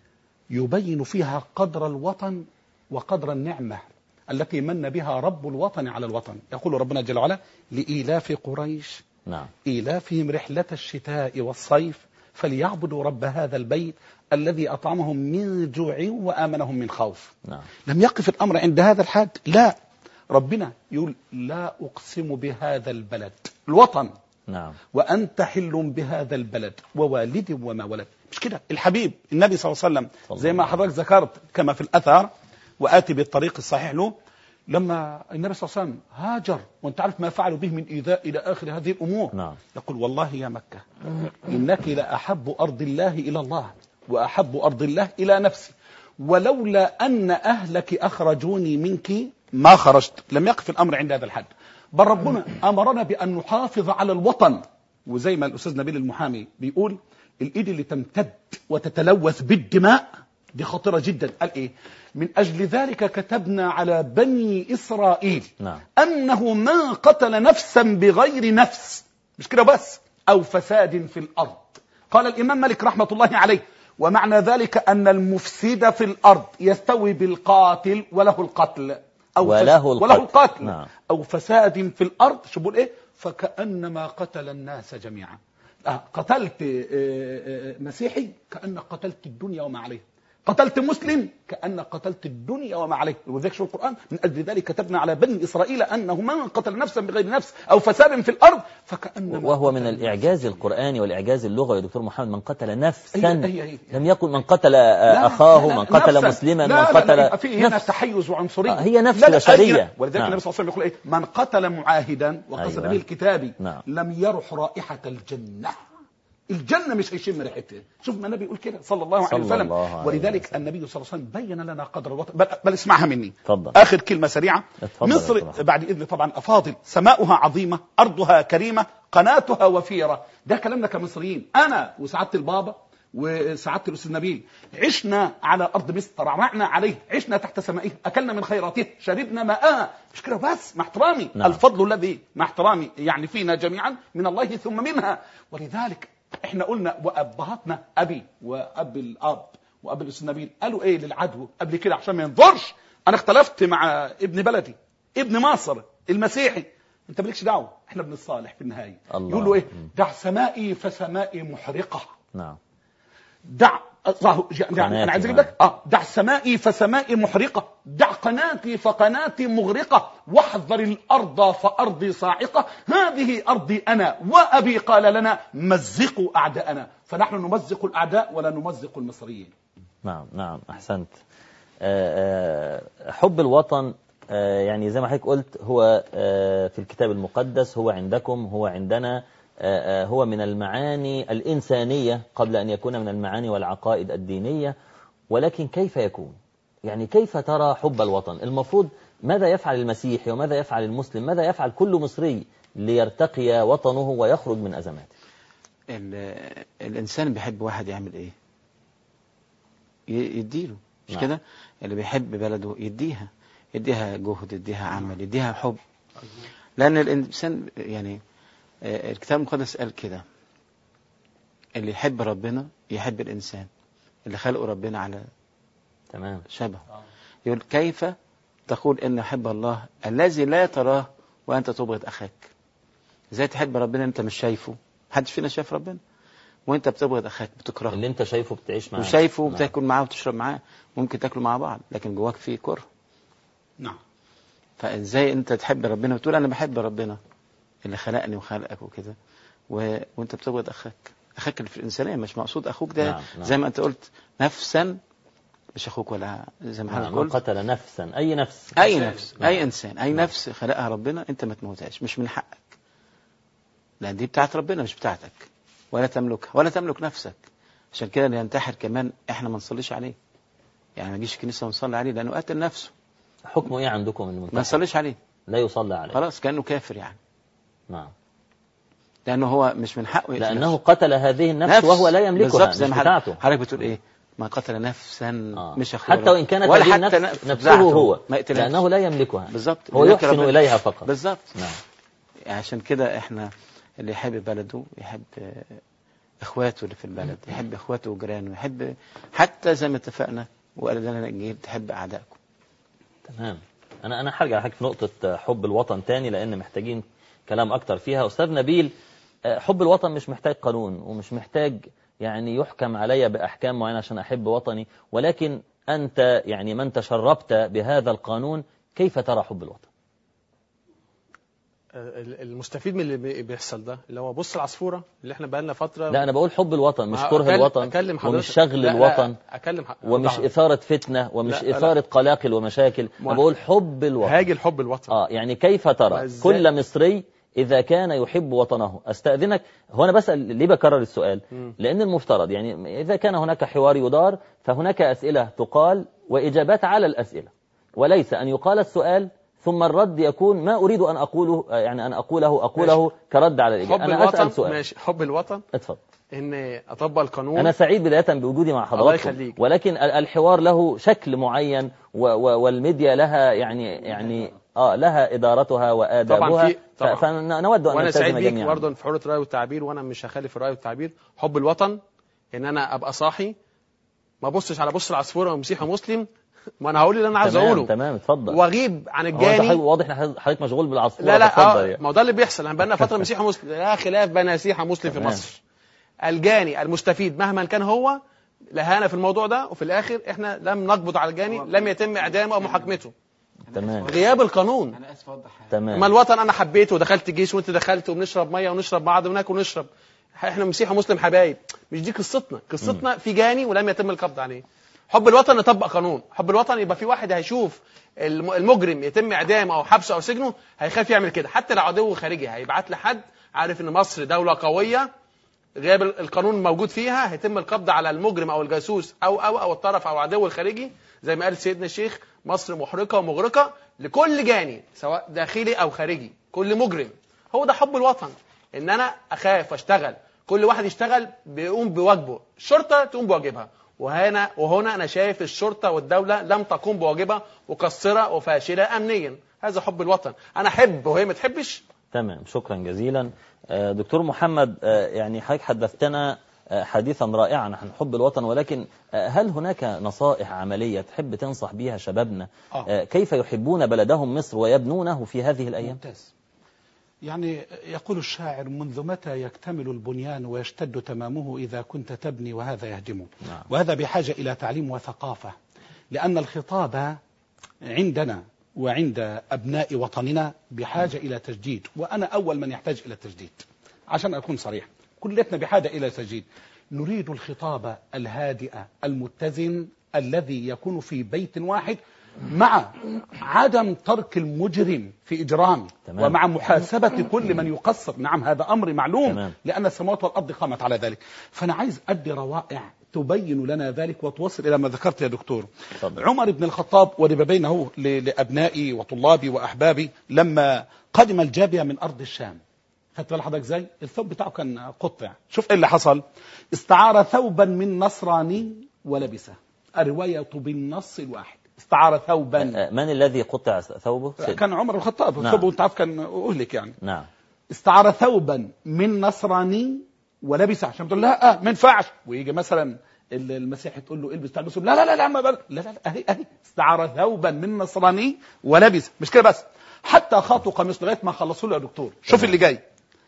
يبين فيها قدر الوطن وقدر النعمة التي من بها رب الوطن على الوطن يقول ربنا جل وعلا لإيلاف قريش نعم إيلافهم رحلة الشتاء والصيف فليعبدوا رب هذا البيت الذي أطعمهم من جوع وآمنهم من خوف نعم لم يقف الأمر عند هذا الحد لا ربنا يقول لا أقسم بهذا البلد الوطن نعم وأنت حل بهذا البلد ووالد وما ولد مش كده الحبيب النبي صلى الله عليه وسلم صلى زي ما الله حضرتك ذكرت كما في الأثر وآتي بالطريق الصحيح له لما النبي صلى الله عليه وسلم هاجر وانت عارف ما فعلوا به من إيذاء إلى آخر هذه الأمور نعم يقول والله يا مكة إنك لأحب أرض الله إلى الله وأحب أرض الله إلى نفسي ولولا أن أهلك أخرجوني منك ما خرجت لم يقف الأمر عند هذا الحد بل ربنا أمرنا بأن نحافظ على الوطن وزي ما الأستاذ نبيل المحامي بيقول الإيد اللي تمتد وتتلوث بالدماء دي خطيرة جدا قال ايه من اجل ذلك كتبنا على بني اسرائيل نعم انه من قتل نفسا بغير نفس مش كده بس او فساد في الارض قال الامام مالك رحمة الله عليه ومعنى ذلك ان المفسد في الارض يستوي بالقاتل وله القتل او وله فس- القتل. وله القتل نعم. او فساد في الارض شو بقول ايه فكانما قتل الناس جميعا آه، قتلت آه، آه، مسيحي كانك قتلت الدنيا وما عليها قتلت مسلم كأنك قتلت الدنيا وما عليه وذلك شو القرآن من أجل ذلك كتبنا على بني إسرائيل أنه من قتل نفسا بغير نفس أو فساد في الأرض فكأنما وهو من قتل الإعجاز القرآني والإعجاز اللغوي يا دكتور محمد من قتل نفسا هي- هي- هي. لم يقل من قتل آه، لا، أخاه لا، لا، من قتل نفساً. مسلما لا، من لا، لا، قتل يبقى في هنا نفس تحيز وعنصريه آه، هي نفس لا، لا، بشرية. أي- ولذلك نعم. النبي صلى الله عليه وسلم يقول ايه من قتل معاهدا وقصد أيوة. به الكتاب نعم. لم يرح رائحه الجنه الجنه مش هيشم ريحتها شوف ما النبي يقول كده صلى الله عليه صلى وسلم الله عليه ولذلك وسلم. النبي صلى الله عليه وسلم بين لنا قدر الوطن بل, بل اسمعها مني اتفضل. اخر كلمه سريعه اتفضل يا مصر دكتور محمد. بعد اذن طبعا افاضل سماؤها عظيمه ارضها كريمه قناتها وفيره ده كلامنا كمصريين انا وسعاده البابا وسعاده الاستاذ نبيل عشنا على ارض مصر ترعرعنا عليه عشنا تحت سمائه اكلنا من خيراته شربنا ماءها مش كده بس مع احترامي نعم. الفضل الذي مع احترامي يعني فينا جميعا من الله ثم منها ولذلك احنا قلنا وابهاتنا ابي واب الاب واب الاستاذ نبيل قالوا ايه للعدو قبل كده عشان ما ينظرش انا اختلفت مع ابن بلدي ابن مصر المسيحي انت مالكش دعوه احنا ابن الصالح في النهايه الله. يقول له ايه دع سمائي فسمائي محرقه نعم دع الله يعني انا عايز اجيب لك اه دع سمائي فسمائي محرقه دع قناتي فقناتي مغرقه واحذر الارض فارضي صاعقه هذه ارضي انا وابي قال لنا مزقوا اعداءنا فنحن نمزق الاعداء ولا نمزق المصريين نعم نعم أحسنت آه، آه، حب الوطن آه، يعني زي ما حضرتك قلت هو آه، في الكتاب المقدس هو عندكم هو عندنا آه، آه، هو من المعاني الإنسانية قبل أن يكون من المعاني والعقائد الدينية ولكن كيف يكون يعني كيف ترى حب الوطن المفروض ماذا يفعل المسيحي وماذا يفعل المسلم ماذا يفعل كل مصري ليرتقي وطنه ويخرج من أزماته ال- الانسان بيحب واحد يعمل ايه ي- يديله مش نعم. كده اللي بيحب بلده يديها يديها جهد يديها عمل يديها حب لان الانسان يعني آه، الكتاب المقدس قال كده اللي يحب ربنا يحب الانسان اللي خلقه ربنا على تمام شبه يقول كيف تقول ان احب الله الذي لا تراه وانت تبغض اخاك ازاي تحب ربنا انت مش شايفه محدش فينا شايف ربنا وانت بتبغض اخاك بتكرهه اللي انت شايفه بتعيش معاه وشايفه نعم. وبتاكل معاه وتشرب معاه ممكن تاكلوا مع بعض لكن جواك فيه كره نعم فازاي انت تحب ربنا وتقول انا بحب ربنا اللي خلقني وخلقك وكده و... وانت بتبغض اخاك اخاك اللي في الانسانيه مش مقصود اخوك ده نعم، نعم. زي ما انت قلت نفسا مش اخوك ولا زي ما نعم. حضرتك من قلت قتل نفسا أي نفس اي نفس نعم. اي انسان اي نعم. نفس خلقها ربنا انت ما تموتهاش مش من حقك لان دي بتاعت ربنا مش بتاعتك ولا تملكها ولا تملك نفسك عشان كده اللي ينتحر كمان احنا ما نصليش عليه يعني ما نجيش الكنيسه ونصلي عليه لانه قتل نفسه حكمه ايه عندكم ما المنتخب نصليش عليه لا يصلى عليه خلاص كانه كافر يعني نعم لانه هو مش من حقه يقتل لأنه نفسه. قتل هذه النفس وهو لا يملكها بالظبط زي مش ما حضرتك- بتاعته حضرتك بتقول ايه ما قتل نفسا آه. مش اخوه حتى وإن كانت ولا هذه حتى النفس نفس نفسه بتاعته. هو ما يقتلهاش. لأنه لا يملكها بالظبط هو لذلك يحسن ربنا- إليها فقط بالظبط نعم عشان كده احنا اللي يحب بلده يحب آه، اخواته اللي في البلد يحب اخواته وجيرانه يحب حتى زي ما اتفقنا وقال لنا الانجيل تحب اعدائكم تمام أنا أنا هرجع لحضرتك في نقطة حب الوطن تاني لأن محتاجين كلام أكتر فيها أستاذ نبيل آه، حب الوطن مش محتاج قانون ومش محتاج يعني يحكم علي بأحكام معينة عشان أحب وطني ولكن أنت يعني من تشربت بهذا القانون كيف ترى حب الوطن ال- المستفيد من اللي بي- بيحصل ده اللي هو بص العصفوره اللي احنا بقالنا فتره لا أنا بقول حب الوطن مش ما كره أكلم- الوطن أكلم حضرتك- ومش شغل لا، لا، الوطن اكلم ح- ومش أوضح. إثارة فتنة ومش لا، لا. إثارة قلاقل ومشاكل ما- أنا بقول حب الوطن هاجي الحب الوطني آه يعني كيف ترى وإزاي؟ كل مصري إذا كان يحب وطنه أستأذنك هو أنا بسأل ليه بكرر السؤال مم. لأن المفترض يعني إذا كان هناك حوار يدار فهناك أسئلة تقال وإجابات على الأسئلة وليس أن يقال السؤال ثم الرد يكون ما أريد أن أقوله يعني أن أقوله أقوله كرد على الإجابة حب أنا أسأل الوطن سؤال ماشي حب الوطن اتفضل ان اطبق القانون أنا سعيد بداية بوجودي مع حضراتكم يخليك. ولكن ال- الحوار له شكل معين و و والميديا لها يعني يعني آه لها إدارتها وآدابها طبعاً في- طبعاً. ف- فنود أن وانا سعيد نلتزم بيك جميعا برضه في حريه الراي والتعبير وانا مش هخالف الراي والتعبير حب الوطن ان انا ابقى صاحي ما ابصش على بص العصفوره ومسيحي مسلم ما انا هقول اللي انا عايز تمام اقوله تمام اتفضل واغيب عن هو أنت حضرتك- الجاني واضح ان حضرتك مشغول بالعصفورة لا لا اتفضل اه يعني. ما هو ده اللي بيحصل احنا بقالنا فتره مسيحي مسلم لا خلاف بين مسيحي مسلم في تمام. مصر الجاني المستفيد مهما كان هو لهانا في الموضوع ده وفي الاخر احنا لم نقبض على الجاني لم يتم اعدامه او محاكمته تمام غياب القانون انا اسف اوضح حاجه تمام اما الوطن انا حبيته ودخلت الجيش وانت دخلت وبنشرب ميه ونشرب بعض وناكل ونشرب احنا مسيحي ومسلم حبايب مش دي قصتنا قصتنا في جاني ولم يتم القبض عليه حب الوطن نطبق قانون حب الوطن يبقى في واحد هيشوف الم- المجرم يتم اعدامه او حبسه او سجنه هيخاف يعمل كده حتى لو عدو خارجي هيبعت لحد عارف ان مصر دوله قويه غياب ال- القانون موجود فيها هيتم القبض على المجرم او الجاسوس او او او الطرف او عدو الخارجي زي ما قال سيدنا الشيخ مصر محرقه ومغرقه لكل جاني سواء داخلي او خارجي كل مجرم هو ده حب الوطن ان انا اخاف واشتغل كل واحد يشتغل بيقوم بواجبه الشرطه تقوم بواجبها وهنا وهنا انا شايف الشرطه والدوله لم تقوم بواجبها مقصره وفاشله امنيا هذا حب الوطن انا احب وهي ما تحبش تمام شكرا جزيلا آه، دكتور محمد آه، يعني حضرتك حدثتنا آه، حديثا رائعا عن حب الوطن ولكن آه، هل هناك نصائح عملية تحب تنصح بها شبابنا آه. آه، كيف يحبون بلدهم مصر ويبنونه في هذه الأيام ممتاز يعني يقول الشاعر منذ متى يكتمل البنيان ويشتد تمامه إذا كنت تبني وهذا يهدمه نعم. وهذا بحاجة إلى تعليم وثقافة لأن الخطاب عندنا وعند أبناء وطننا بحاجة إلى تجديد وأنا أول من يحتاج إلى التجديد عشان أكون صريح كلتنا بحاجة إلى تجديد نريد الخطاب الهادئ المتزن الذي يكون في بيت واحد مع عدم ترك المجرم في إجرام تمام. ومع محاسبة كل من يقصر نعم هذا أمر معلوم تمام. لأن السماوات والأرض قامت على ذلك فأنا عايز أدي روائع تبين لنا ذلك وتوصل إلى ما ذكرت يا دكتور تفضل. عمر بن الخطاب ورب بينه ل- لأبنائي وطلابي وأحبابي لما قدم الجابية من أرض الشام خدت بال حضرتك ازاي؟ الثوب بتاعه كان قطع شوف ايه اللي حصل استعار ثوبا من نصراني ولبسه الرواية بالنص الواحد استعار ثوبا آه، من الذي قطع ثوبه سيد- كان عمر بن الخطاب نعم. ثوبه انت عارف كان أهلك يعني نعم استعار ثوبا من نصراني ولبسه عشان تقول لا آه ما ينفعش ويجي مثلا ال- المسيحي تقول له البس تلبسه لا لا لا لا ما بل... لا لا لا اهي اهي استعار ثوبا من نصراني ولبس مش كده بس حتى خاطوا قميص لغايه ما خلصوا له يا دكتور شوف اللي جاي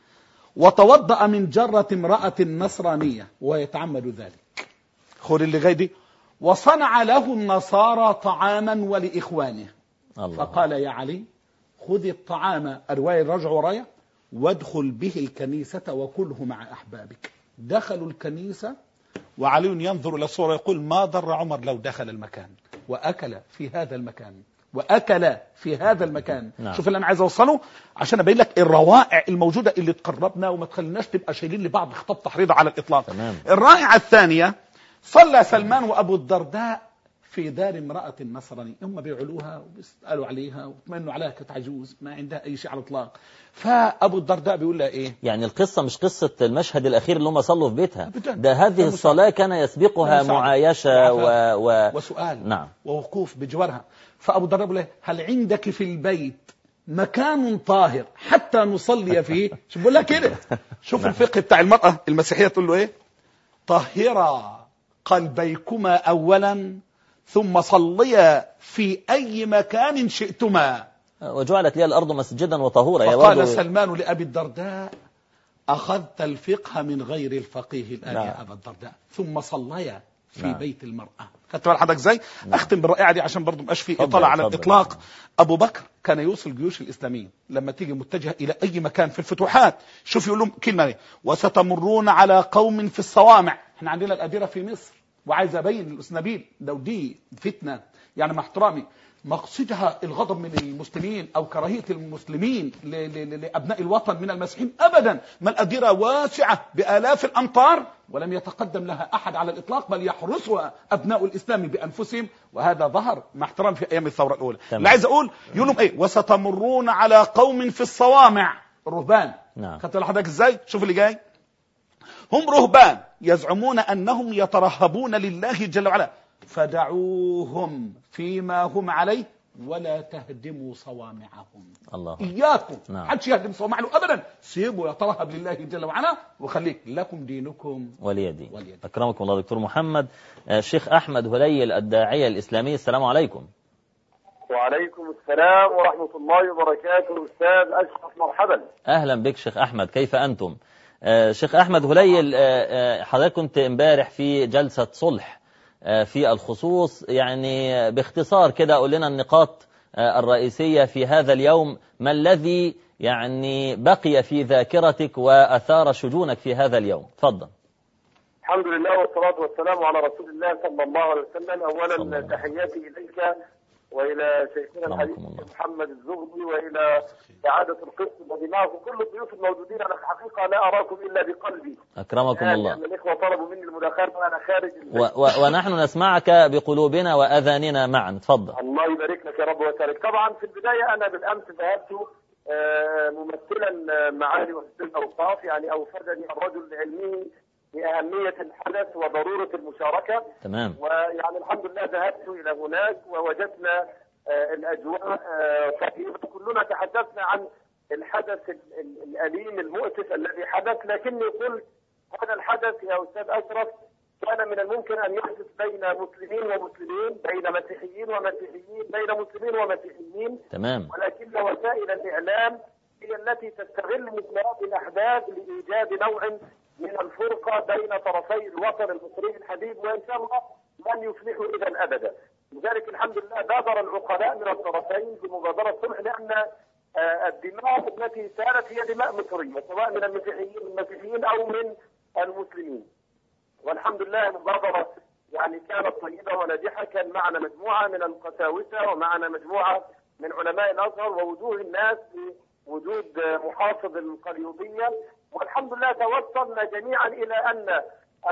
وتوضأ من جرة امرأة نصرانية ويتعمد ذلك خد اللي جاي دي وصنع له النصارى طعاما ولإخوانه الله فقال يا علي خذ الطعام أرواي الرجع ورايا وادخل به الكنيسة وكله مع أحبابك دخلوا الكنيسة وعلي ينظر إلى الصورة يقول ما ضر عمر لو دخل المكان وأكل في هذا المكان وأكل في هذا المكان نعم. شوف اللي أنا عايز أوصله عشان أبين لك الروائع الموجودة اللي تقربنا وما تخليناش تبقى شايلين لبعض خطاب تحريض على الإطلاق تمام. الرائعة الثانية صلى سلمان وأبو الدرداء في دار امرأة نصرانية هم بيعلوها وبيسألوا عليها ويتمنوا عليها كانت عجوز ما عندها أي شيء على الإطلاق فأبو الدرداء بيقول لها إيه يعني القصة مش قصة المشهد الأخير اللي هم صلوا في بيتها أبداً. ده هذه ده الصلاة كان يسبقها مساعدة. معايشة و... و... وسؤال نعم ووقوف بجوارها فأبو الدرداء بيقول لها هل عندك في البيت مكان طاهر حتى نصلي فيه شوف بيقول لها كده شوف الفقه بتاع المرأة المسيحية تقول له إيه طهرا قلبيكما أولا ثم صليا في أي مكان شئتما وجعلت لي الأرض مسجدا وطهورا يا فقال برضو سلمان لأبي الدرداء أخذت الفقه من غير الفقيه الآن نعم. يا أبا الدرداء ثم صليا في نعم. بيت المرأة خدت بال حضرتك ازاي؟ اختم بالرائعه دي عشان برضه مبقاش في اتفضل، اطاله على اتفضل. الاطلاق ابو بكر كان يوصل الجيوش الاسلاميه لما تيجي متجهه الى اي مكان في الفتوحات شوف يقول لهم كلمه دي وستمرون على قوم في الصوامع احنا عندنا الاديره في مصر وعايز ابين للاسنابيل لو دي فتنه يعني مع احترامي مقصدها الغضب من المسلمين او كراهيه المسلمين ل- ل- ل- لابناء الوطن من المسيحيين ابدا ما الاديره واسعه بالاف الامتار ولم يتقدم لها أحد على الإطلاق بل يحرسها أبناء الإسلام بأنفسهم وهذا ظهر مع احترام في أيام الثورة الأولى تمام. اللي عايز أقول يقول لهم إيه وستمرون على قوم في الصوامع الرهبان نعم. خدت لحضرتك إزاي شوف اللي جاي هم رهبان يزعمون أنهم يترهبون لله جل وعلا فدعوهم فيما هم عليه ولا تهدموا صوامعهم الله إياكم نعم. حدش يهدم صوامعه أبدا سيبوا يترهب لله جل وعلا وخليك لكم دينكم ولي دين ولي دين. أكرمكم الله دكتور محمد آه، الشيخ أحمد هليل الداعية الإسلامي السلام عليكم وعليكم السلام ورحمة الله وبركاته أستاذ أشرف مرحبا أهلا بك شيخ أحمد كيف أنتم آه، شيخ أحمد هليل آه، آه، حضرتك كنت امبارح في جلسة صلح آه، في الخصوص يعني آه، باختصار كده قول لنا النقاط آه، الرئيسية في هذا اليوم ما الذي يعني بقي في ذاكرتك وأثار شجونك في هذا اليوم تفضل الحمد لله والصلاة والسلام على رسول الله صلى الله عليه وسلم صلى الله أولا عليه تحياتي إليك وإلى شيخنا رحمكم الحبيب الله. محمد الزغبي وإلى سعادة القسط الذي معكم كل الضيوف الموجودين أنا في الحقيقة لا أراكم إلا بقلبي أكرمكم آه، الله لأن الإخوة طلبوا مني المداخلة وأنا خارج و و ونحن نسمعك بقلوبنا وأذاننا معا تفضل الله يبارك لك يا رب ويسعدك طبعا في البداية أنا بالأمس ذهبت آه، ممثلا آه، معالي وزير الأوقاف يعني أوفدني الرجل بعلمه بأهمية الحدث وضرورة المشاركة تمام ويعني الحمد لله ذهبت إلى هناك ووجدنا آه، الأجواء آه، طيبة كلنا تحدثنا عن الحدث ال- ال- الأليم المؤسف الذي حدث لكني قلت هذا الحدث يا أستاذ أشرف كان من الممكن أن يحدث بين مسلمين ومسلمين بين مسيحيين ومسيحيين بين مسلمين ومسيحيين تمام ولكن وسائل الإعلام هي التي تستغل مثل هذه الأحداث لإيجاد نوع من الفرقة بين طرفي الوطن المصري الحبيب وإن شاء الله لن يفلحوا إذا أبدا لذلك الحمد لله بادر العقلاء من الطرفين بمبادرة صلح لأن آه، الدماء التي سالت هي دماء مصرية سواء من المسيحيين المسيحيين أو من المسلمين والحمد لله المبادرة يعني كانت طيبة وناجحة كان معنا مجموعة من القساوسة ومعنا مجموعة من علماء الأزهر ووجوه الناس بوجود محافظ القليوبية والحمد لله توصلنا جميعا إلى أن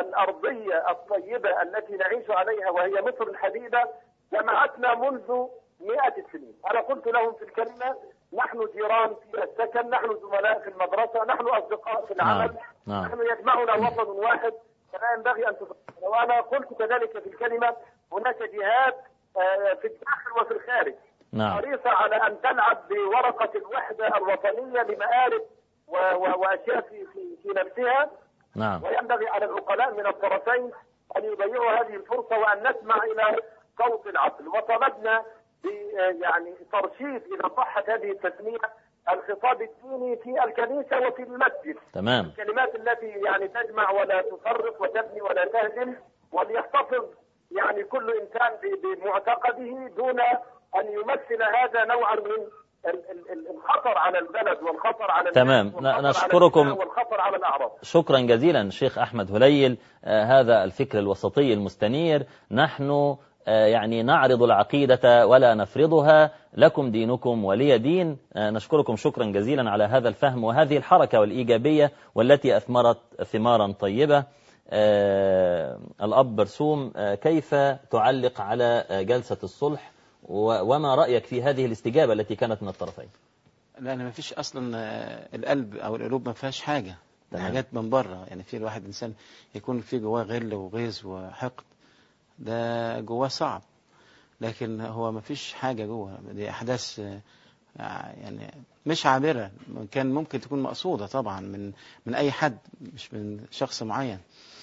الأرضية الطيبة التي نعيش عليها وهي مصر الحديدة جمعتنا منذ مئة سنين أنا قلت لهم في الكلمة نحن جيران في السكن نحن زملاء في المدرسة نحن أصدقاء في العمل نعم. نحن يجمعنا وطن واحد فلا ينبغي أن تفرقنا وأنا قلت كذلك في الكلمة هناك جهات آه، في الداخل وفي الخارج نعم حريصة على أن تلعب بورقة الوحدة الوطنية لمآرب و- و- وأشياء في, في, في نفسها نعم وينبغي على العقلاء من الطرفين أن يضيعوا هذه الفرصة وأن نسمع إلى صوت العقل وطلبنا ب يعني ترشيد إذا صحت هذه التسمية الخطاب الديني في الكنيسة وفي المسجد تمام الكلمات التي يعني تجمع ولا تفرق وتبني ولا تهدم وليحتفظ يعني كل انسان ب- بمعتقده دون ان يمثل هذا نوعا من ال- ال- ال- الخطر على البلد والخطر على الناس تمام. والخطر على نشكركم. الدماء والخطر على الاعراض شكرا جزيلا شيخ أحمد هليل آه، هذا الفكر الوسطي المستنير نحن آه، يعني نعرض العقيدة ولا نفرضها لكم دينكم ولي دين آه، نشكركم شكرا جزيلا على هذا الفهم وهذه الحركة والإيجابية والتي أثمرت ثمارا طيبة آه، الأب برسوم آه، كيف تعلق على آه، جلسة الصلح و- وما رأيك في هذه الاستجابة التي كانت من الطرفين لا انا ما فيش اصلا آه، القلب او القلوب ما فيهاش حاجه ده تمام. حاجات من بره يعني في الواحد انسان يكون في جواه غل وغيظ وحقد ده جواه صعب لكن هو ما فيش حاجه جوه دي احداث آه، يعني مش عابره كان ممكن تكون مقصوده طبعا من من اي حد مش من شخص معين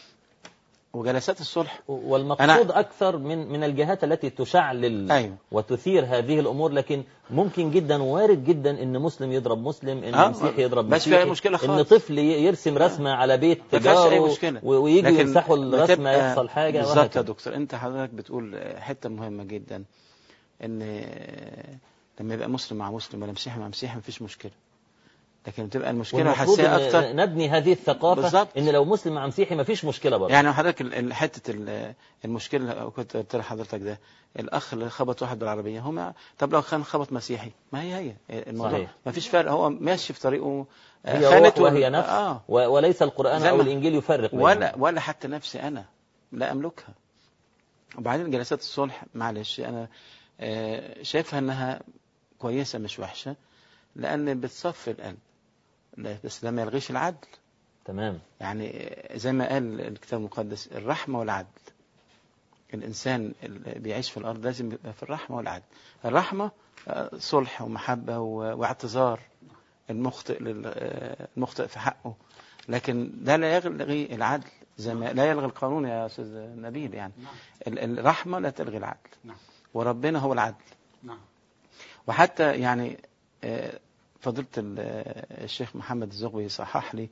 وجلسات الصلح والمقصود أكثر من من الجهات التي تشعلل أيوة. وتثير هذه الأمور لكن ممكن جدا وارد جدا إن مسلم يضرب مسلم إن آه، مسيحي يضرب بس في مسيحي أي مشكلة إن خالص. طفل ي- يرسم رسمة على بيت ما فيهاش اي جاره مشكله و- ويجي لكن يمسحوا الرسمة بتبقى- يحصل حاجة بالظبط يا وهكذا. دكتور انت حضرتك بتقول حته مهمه جدا ان لما يبقى مسلم مع مسلم ولا مسيحي مع مسيحي مفيش مشكله لكن بتبقى المشكله والمفروض حساسيه إن اكتر نبني هذه الثقافة بالظبط. ان لو مسلم مع مسيحي ما فيش مشكلة برضه يعني حضرتك ال- ال- حته ال- المشكله اللي كنت قلت لحضرتك ده الاخ اللي خبط واحد بالعربيه هو ما طب لو كان خبط مسيحي ما هي هي الموضوع صحيح. ما فيش فرق هو ماشي في طريقه آه، هي خانت روح وال- وهي نفس اه و- وليس القرآن زي أو ما- الإنجيل يفرق بينهم. ولا ولا حتى نفسي انا لا املكها وبعدين جلسات الصلح معلش انا آه، شايفها انها كويسه مش وحشه لان بتصفي القلب لا- بس ده ما يلغيش العدل تمام يعني زي ما قال الكتاب المقدس الرحمة والعدل الإنسان اللي بيعيش في الأرض لازم يبقى في الرحمة والعدل الرحمة آه، صلح ومحبة و- واعتذار المخطئ لل- آه، المخطئ في حقه لكن ده لا يلغي العدل زي ما لا يلغي القانون يا أستاذ نبيل يعني ال- الرحمة لا تلغي العدل نعم. وربنا هو العدل نعم وحتى يعني آه، فضيلة ال- آه، الشيخ محمد الزغبي صحح لي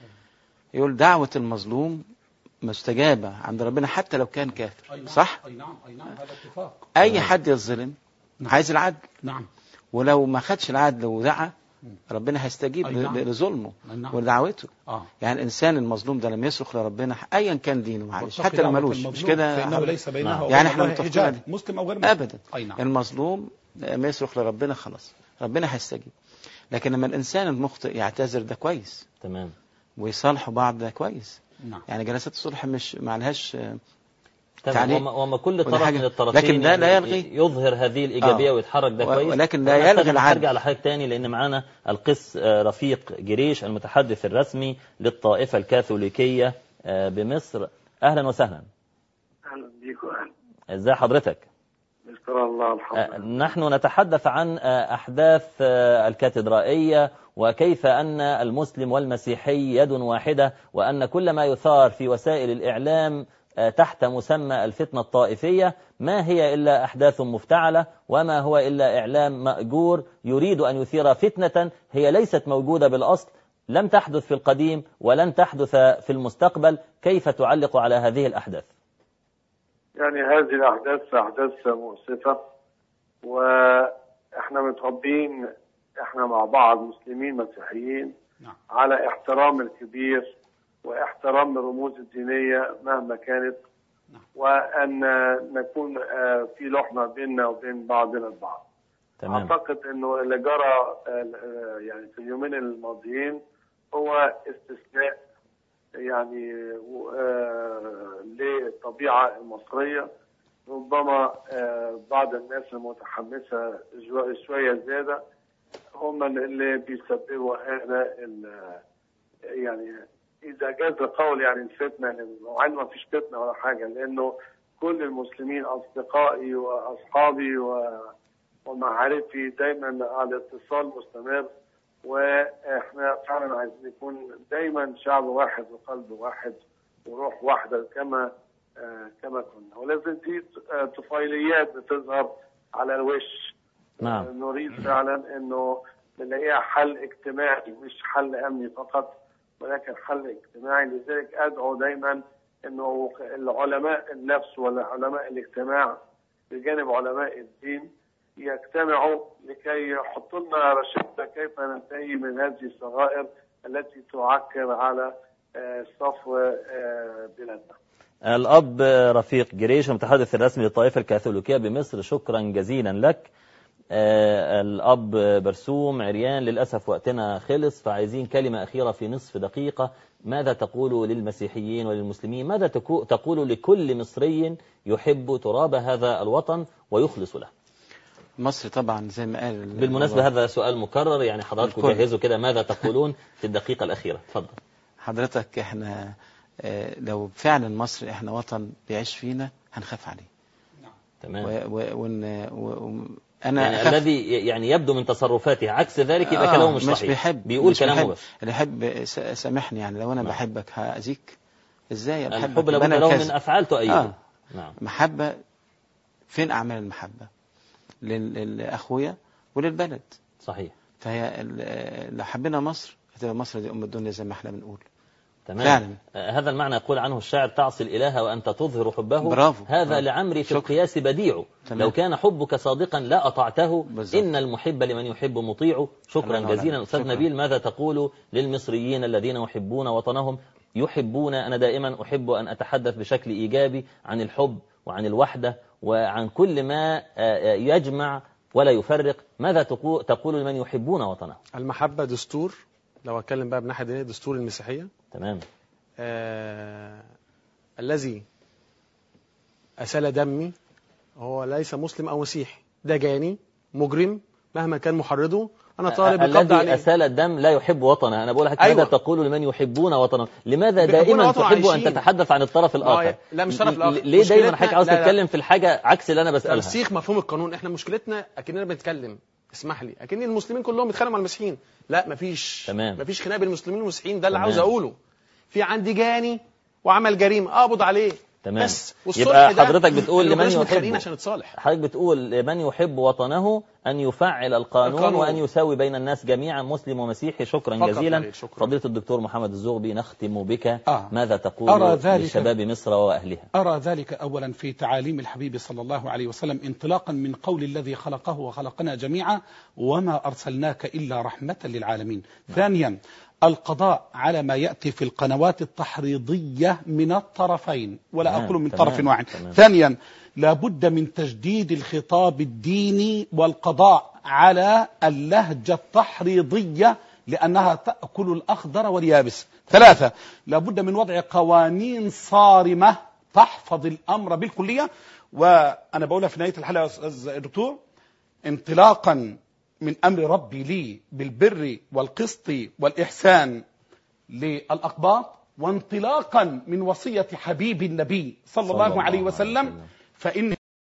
يقول دعوة المظلوم مستجابة عند ربنا حتى لو كان كافر صح؟ اي نعم اي نعم هذا اتفاق أي حد يظلم نعم. عايز العدل نعم ولو ما خدش العدل ودعا ربنا هيستجيب أي ل- نعم. لظلمه أي نعم. ولدعوته اه يعني الإنسان المظلوم ده لما يصرخ لربنا ايا كان دينه معلش واتقي حتى لو دعوة ملوش المظلوم مش كده فانه ليس بينها نعم. وبين يعني إحنا الله متفقين حجاب عليه. مسلم او غير مسلم ابدا اي نعم المظلوم لما يصرخ لربنا خلاص ربنا هيستجيب لكن لما الانسان المخطئ يعتذر ده كويس تمام ويصالحوا بعض ده كويس نعم يعني جلسات الصلح مش معلهاش آه، تمام تعليق. وما, وما كل ولا طرف حاجة. من الطرفين لكن ده لا يعني يلغي- يظهر هذه الإيجابية آه. ويتحرك ده و- كويس ولكن لا وأنا يلغي أحتاج أن العدل. أرجع لحضرتك تاني لأن معانا القس آه، رفيق جريش المتحدث الرسمي للطائفة الكاثوليكية آه، بمصر أهلا وسهلا اهلا بيكم اهلا ازي حضرتك نشكر الله الحمد آه، لله نحن نتحدث عن آه، أحداث آه، الكاتدرائية وكيف أن المسلم والمسيحي يد واحدة وأن كل ما يثار في وسائل الإعلام آه، تحت مسمى الفتنة الطائفية ما هي إلا أحداث مفتعلة وما هو إلا إعلام مأجور يريد أن يثير فتنة هي ليست موجودة بالأصل لم تحدث في القديم ولن تحدث في المستقبل كيف تعلق على هذه الأحداث يعني هذه الاحداث احداث مؤسفه واحنا متربيين احنا مع بعض مسلمين مسيحيين نعم. على احترام الكبير واحترام الرموز الدينيه مهما كانت نعم. وان نكون آه، في لحمه بيننا وبين بعضنا البعض تمام اعتقد انه اللي جرى آه، آه، يعني في اليومين الماضيين هو استثناء يعني آه، للطبيعه المصريه ربما آه، بعض الناس المتحمسه جو- شويه زياده هم اللي بيسببوا هذا ال- يعني اذا جاز القول يعني الفتنه مع انه ما فيش فتنه ولا حاجه لانه كل المسلمين اصدقائي واصحابي و ومعارفي دايما على اتصال مستمر واحنا فعلا عايزين نكون دايما شعب واحد وقلب واحد وروح واحده كما آه كما كنا ولازم دي آه، طفيليات بتظهر على الوش نعم. آه، نريد فعلا انه نلاقيها حل اجتماعي مش حل امني فقط ولكن حل اجتماعي لذلك ادعو دايما انه العلماء النفس وعلماء الاجتماع بجانب علماء الدين يجتمعوا لكي يحطوا لنا رشدة كيف ننتهي من هذه الصغائر التي تعكر على آه، صفو آه، بلادنا. الأب رفيق جريش المتحدث الرسمي للطائفة الكاثوليكية بمصر شكرا جزيلا لك آه، الأب برسوم عريان للأسف وقتنا خلص فعايزين كلمة أخيرة في نصف دقيقة ماذا تقول للمسيحيين وللمسلمين ماذا تكو- تقول لكل مصري يحب تراب هذا الوطن ويخلص له مصر طبعا زي ما قال بالمناسبة هذا سؤال مكرر يعني حضراتكم الكل. جهزوا كده ماذا تقولون في الدقيقة الأخيرة تفضل حضرتك احنا آه، لو فعلا مصر احنا وطن بيعيش فينا هنخاف عليه تمام و- و- ون- و- و- انا يعني أخاف- الذي يعني يبدو من تصرفاته عكس ذلك يبقى آه، كلامه مش مش صحيح بيحب بيقول مش كلامه بيحب. بس اللي يحب س- سامحني يعني لو انا نعم. بحبك هاذيك ازاي بحبك الحب يبقى لابد أنا له كاذب. من أفعال تؤيده آه. نعم محبة فين أعمال المحبة لل- لأخويا وللبلد صحيح فهي ال- لو حبينا مصر هتبقى مصر دي أم الدنيا زي ما احنا بنقول تمام فعلا. آه، هذا المعنى يقول عنه الشاعر تعصي الإله وأنت تظهر حبه برافو. هذا برافو. لعمري في شكرا. القياس بديع تمام. لو كان حبك صادقا لا أطعته بالظبط. إن المحب لمن يحب مطيع شكرا الله جزيلا عليك. أستاذ شكرا. نبيل ماذا تقول للمصريين الذين يحبون وطنهم يحبون أنا دائما أحب أن أتحدث بشكل إيجابي عن الحب وعن الوحدة وعن كل ما آه، آه، يجمع ولا يفرق ماذا تقو- تقول لمن يحبون وطنهم المحبة دستور لو اتكلم بقى بناحية دينية دستور المسيحية تمام آه الذي أسال دمي هو ليس مسلم أو مسيحي ده جاني مجرم مهما كان محرضه أنا طالب القبض الذي عليه أسال الدم لا يحب وطنه أنا بقول لك أيوة. ماذا تقول لمن يحبون وطنه لماذا بيحبون دائما وطنه تحب أن عايشين. تتحدث عن الطرف ما هي- الآخر لا، مش الطرف الآخر. ليه دايما مشكلتنا- حضرتك عاوز لا، لا. تتكلم في الحاجة عكس اللي أنا بسألها ترسيخ مفهوم القانون احنا مشكلتنا اكننا بنتكلم اسمح لي اكن المسلمين كلهم بيتخانقوا مع المسيحيين لا مفيش تمام. مفيش خناقه بين المسلمين والمسيحيين ده اللي تمام. عاوز اقوله في عندي جاني وعمل جريمه اقبض عليه تمام. بس والصلح يبقى ده حضرتك بتقول إنه لمن بلاش متخانقين يحبه. عشان نتصالح حضرتك بتقول لمن يحب وطنه أن يفعل القانون, القانون. وأن يساوي بين الناس جميعا مسلم ومسيحي شكرا فقط جزيلا لا غير. شكرا. فضيلة الدكتور محمد الزغبي نختم بك آه. ماذا تقول أرى ذلك- لشباب مصر وأهلها أرى ذلك أولا في تعاليم الحبيب صلى الله عليه وسلم انطلاقا من قول الذي خلقه وخلقنا جميعا وما أرسلناك إلا رحمة للعالمين ثانيا القضاء على ما يأتي في القنوات التحريضية من الطرفين ولا تمام، أقول من تمام، طرف واحد تمام. ثانيا لابد من تجديد الخطاب الديني والقضاء على اللهجة التحريضية لأنها تأكل الأخضر واليابس ثلاثة لابد من وضع قوانين صارمة تحفظ الأمر بالكلية وأنا بقولها في نهاية الحلقة يا أستاذ دكتور انطلاقا من أمر ربي لي بالبر والقسط والإحسان للأقباط وانطلاقا من وصية حبيب النبي صلى صلى الله الله عليه عليه وسلم وسلم. فإن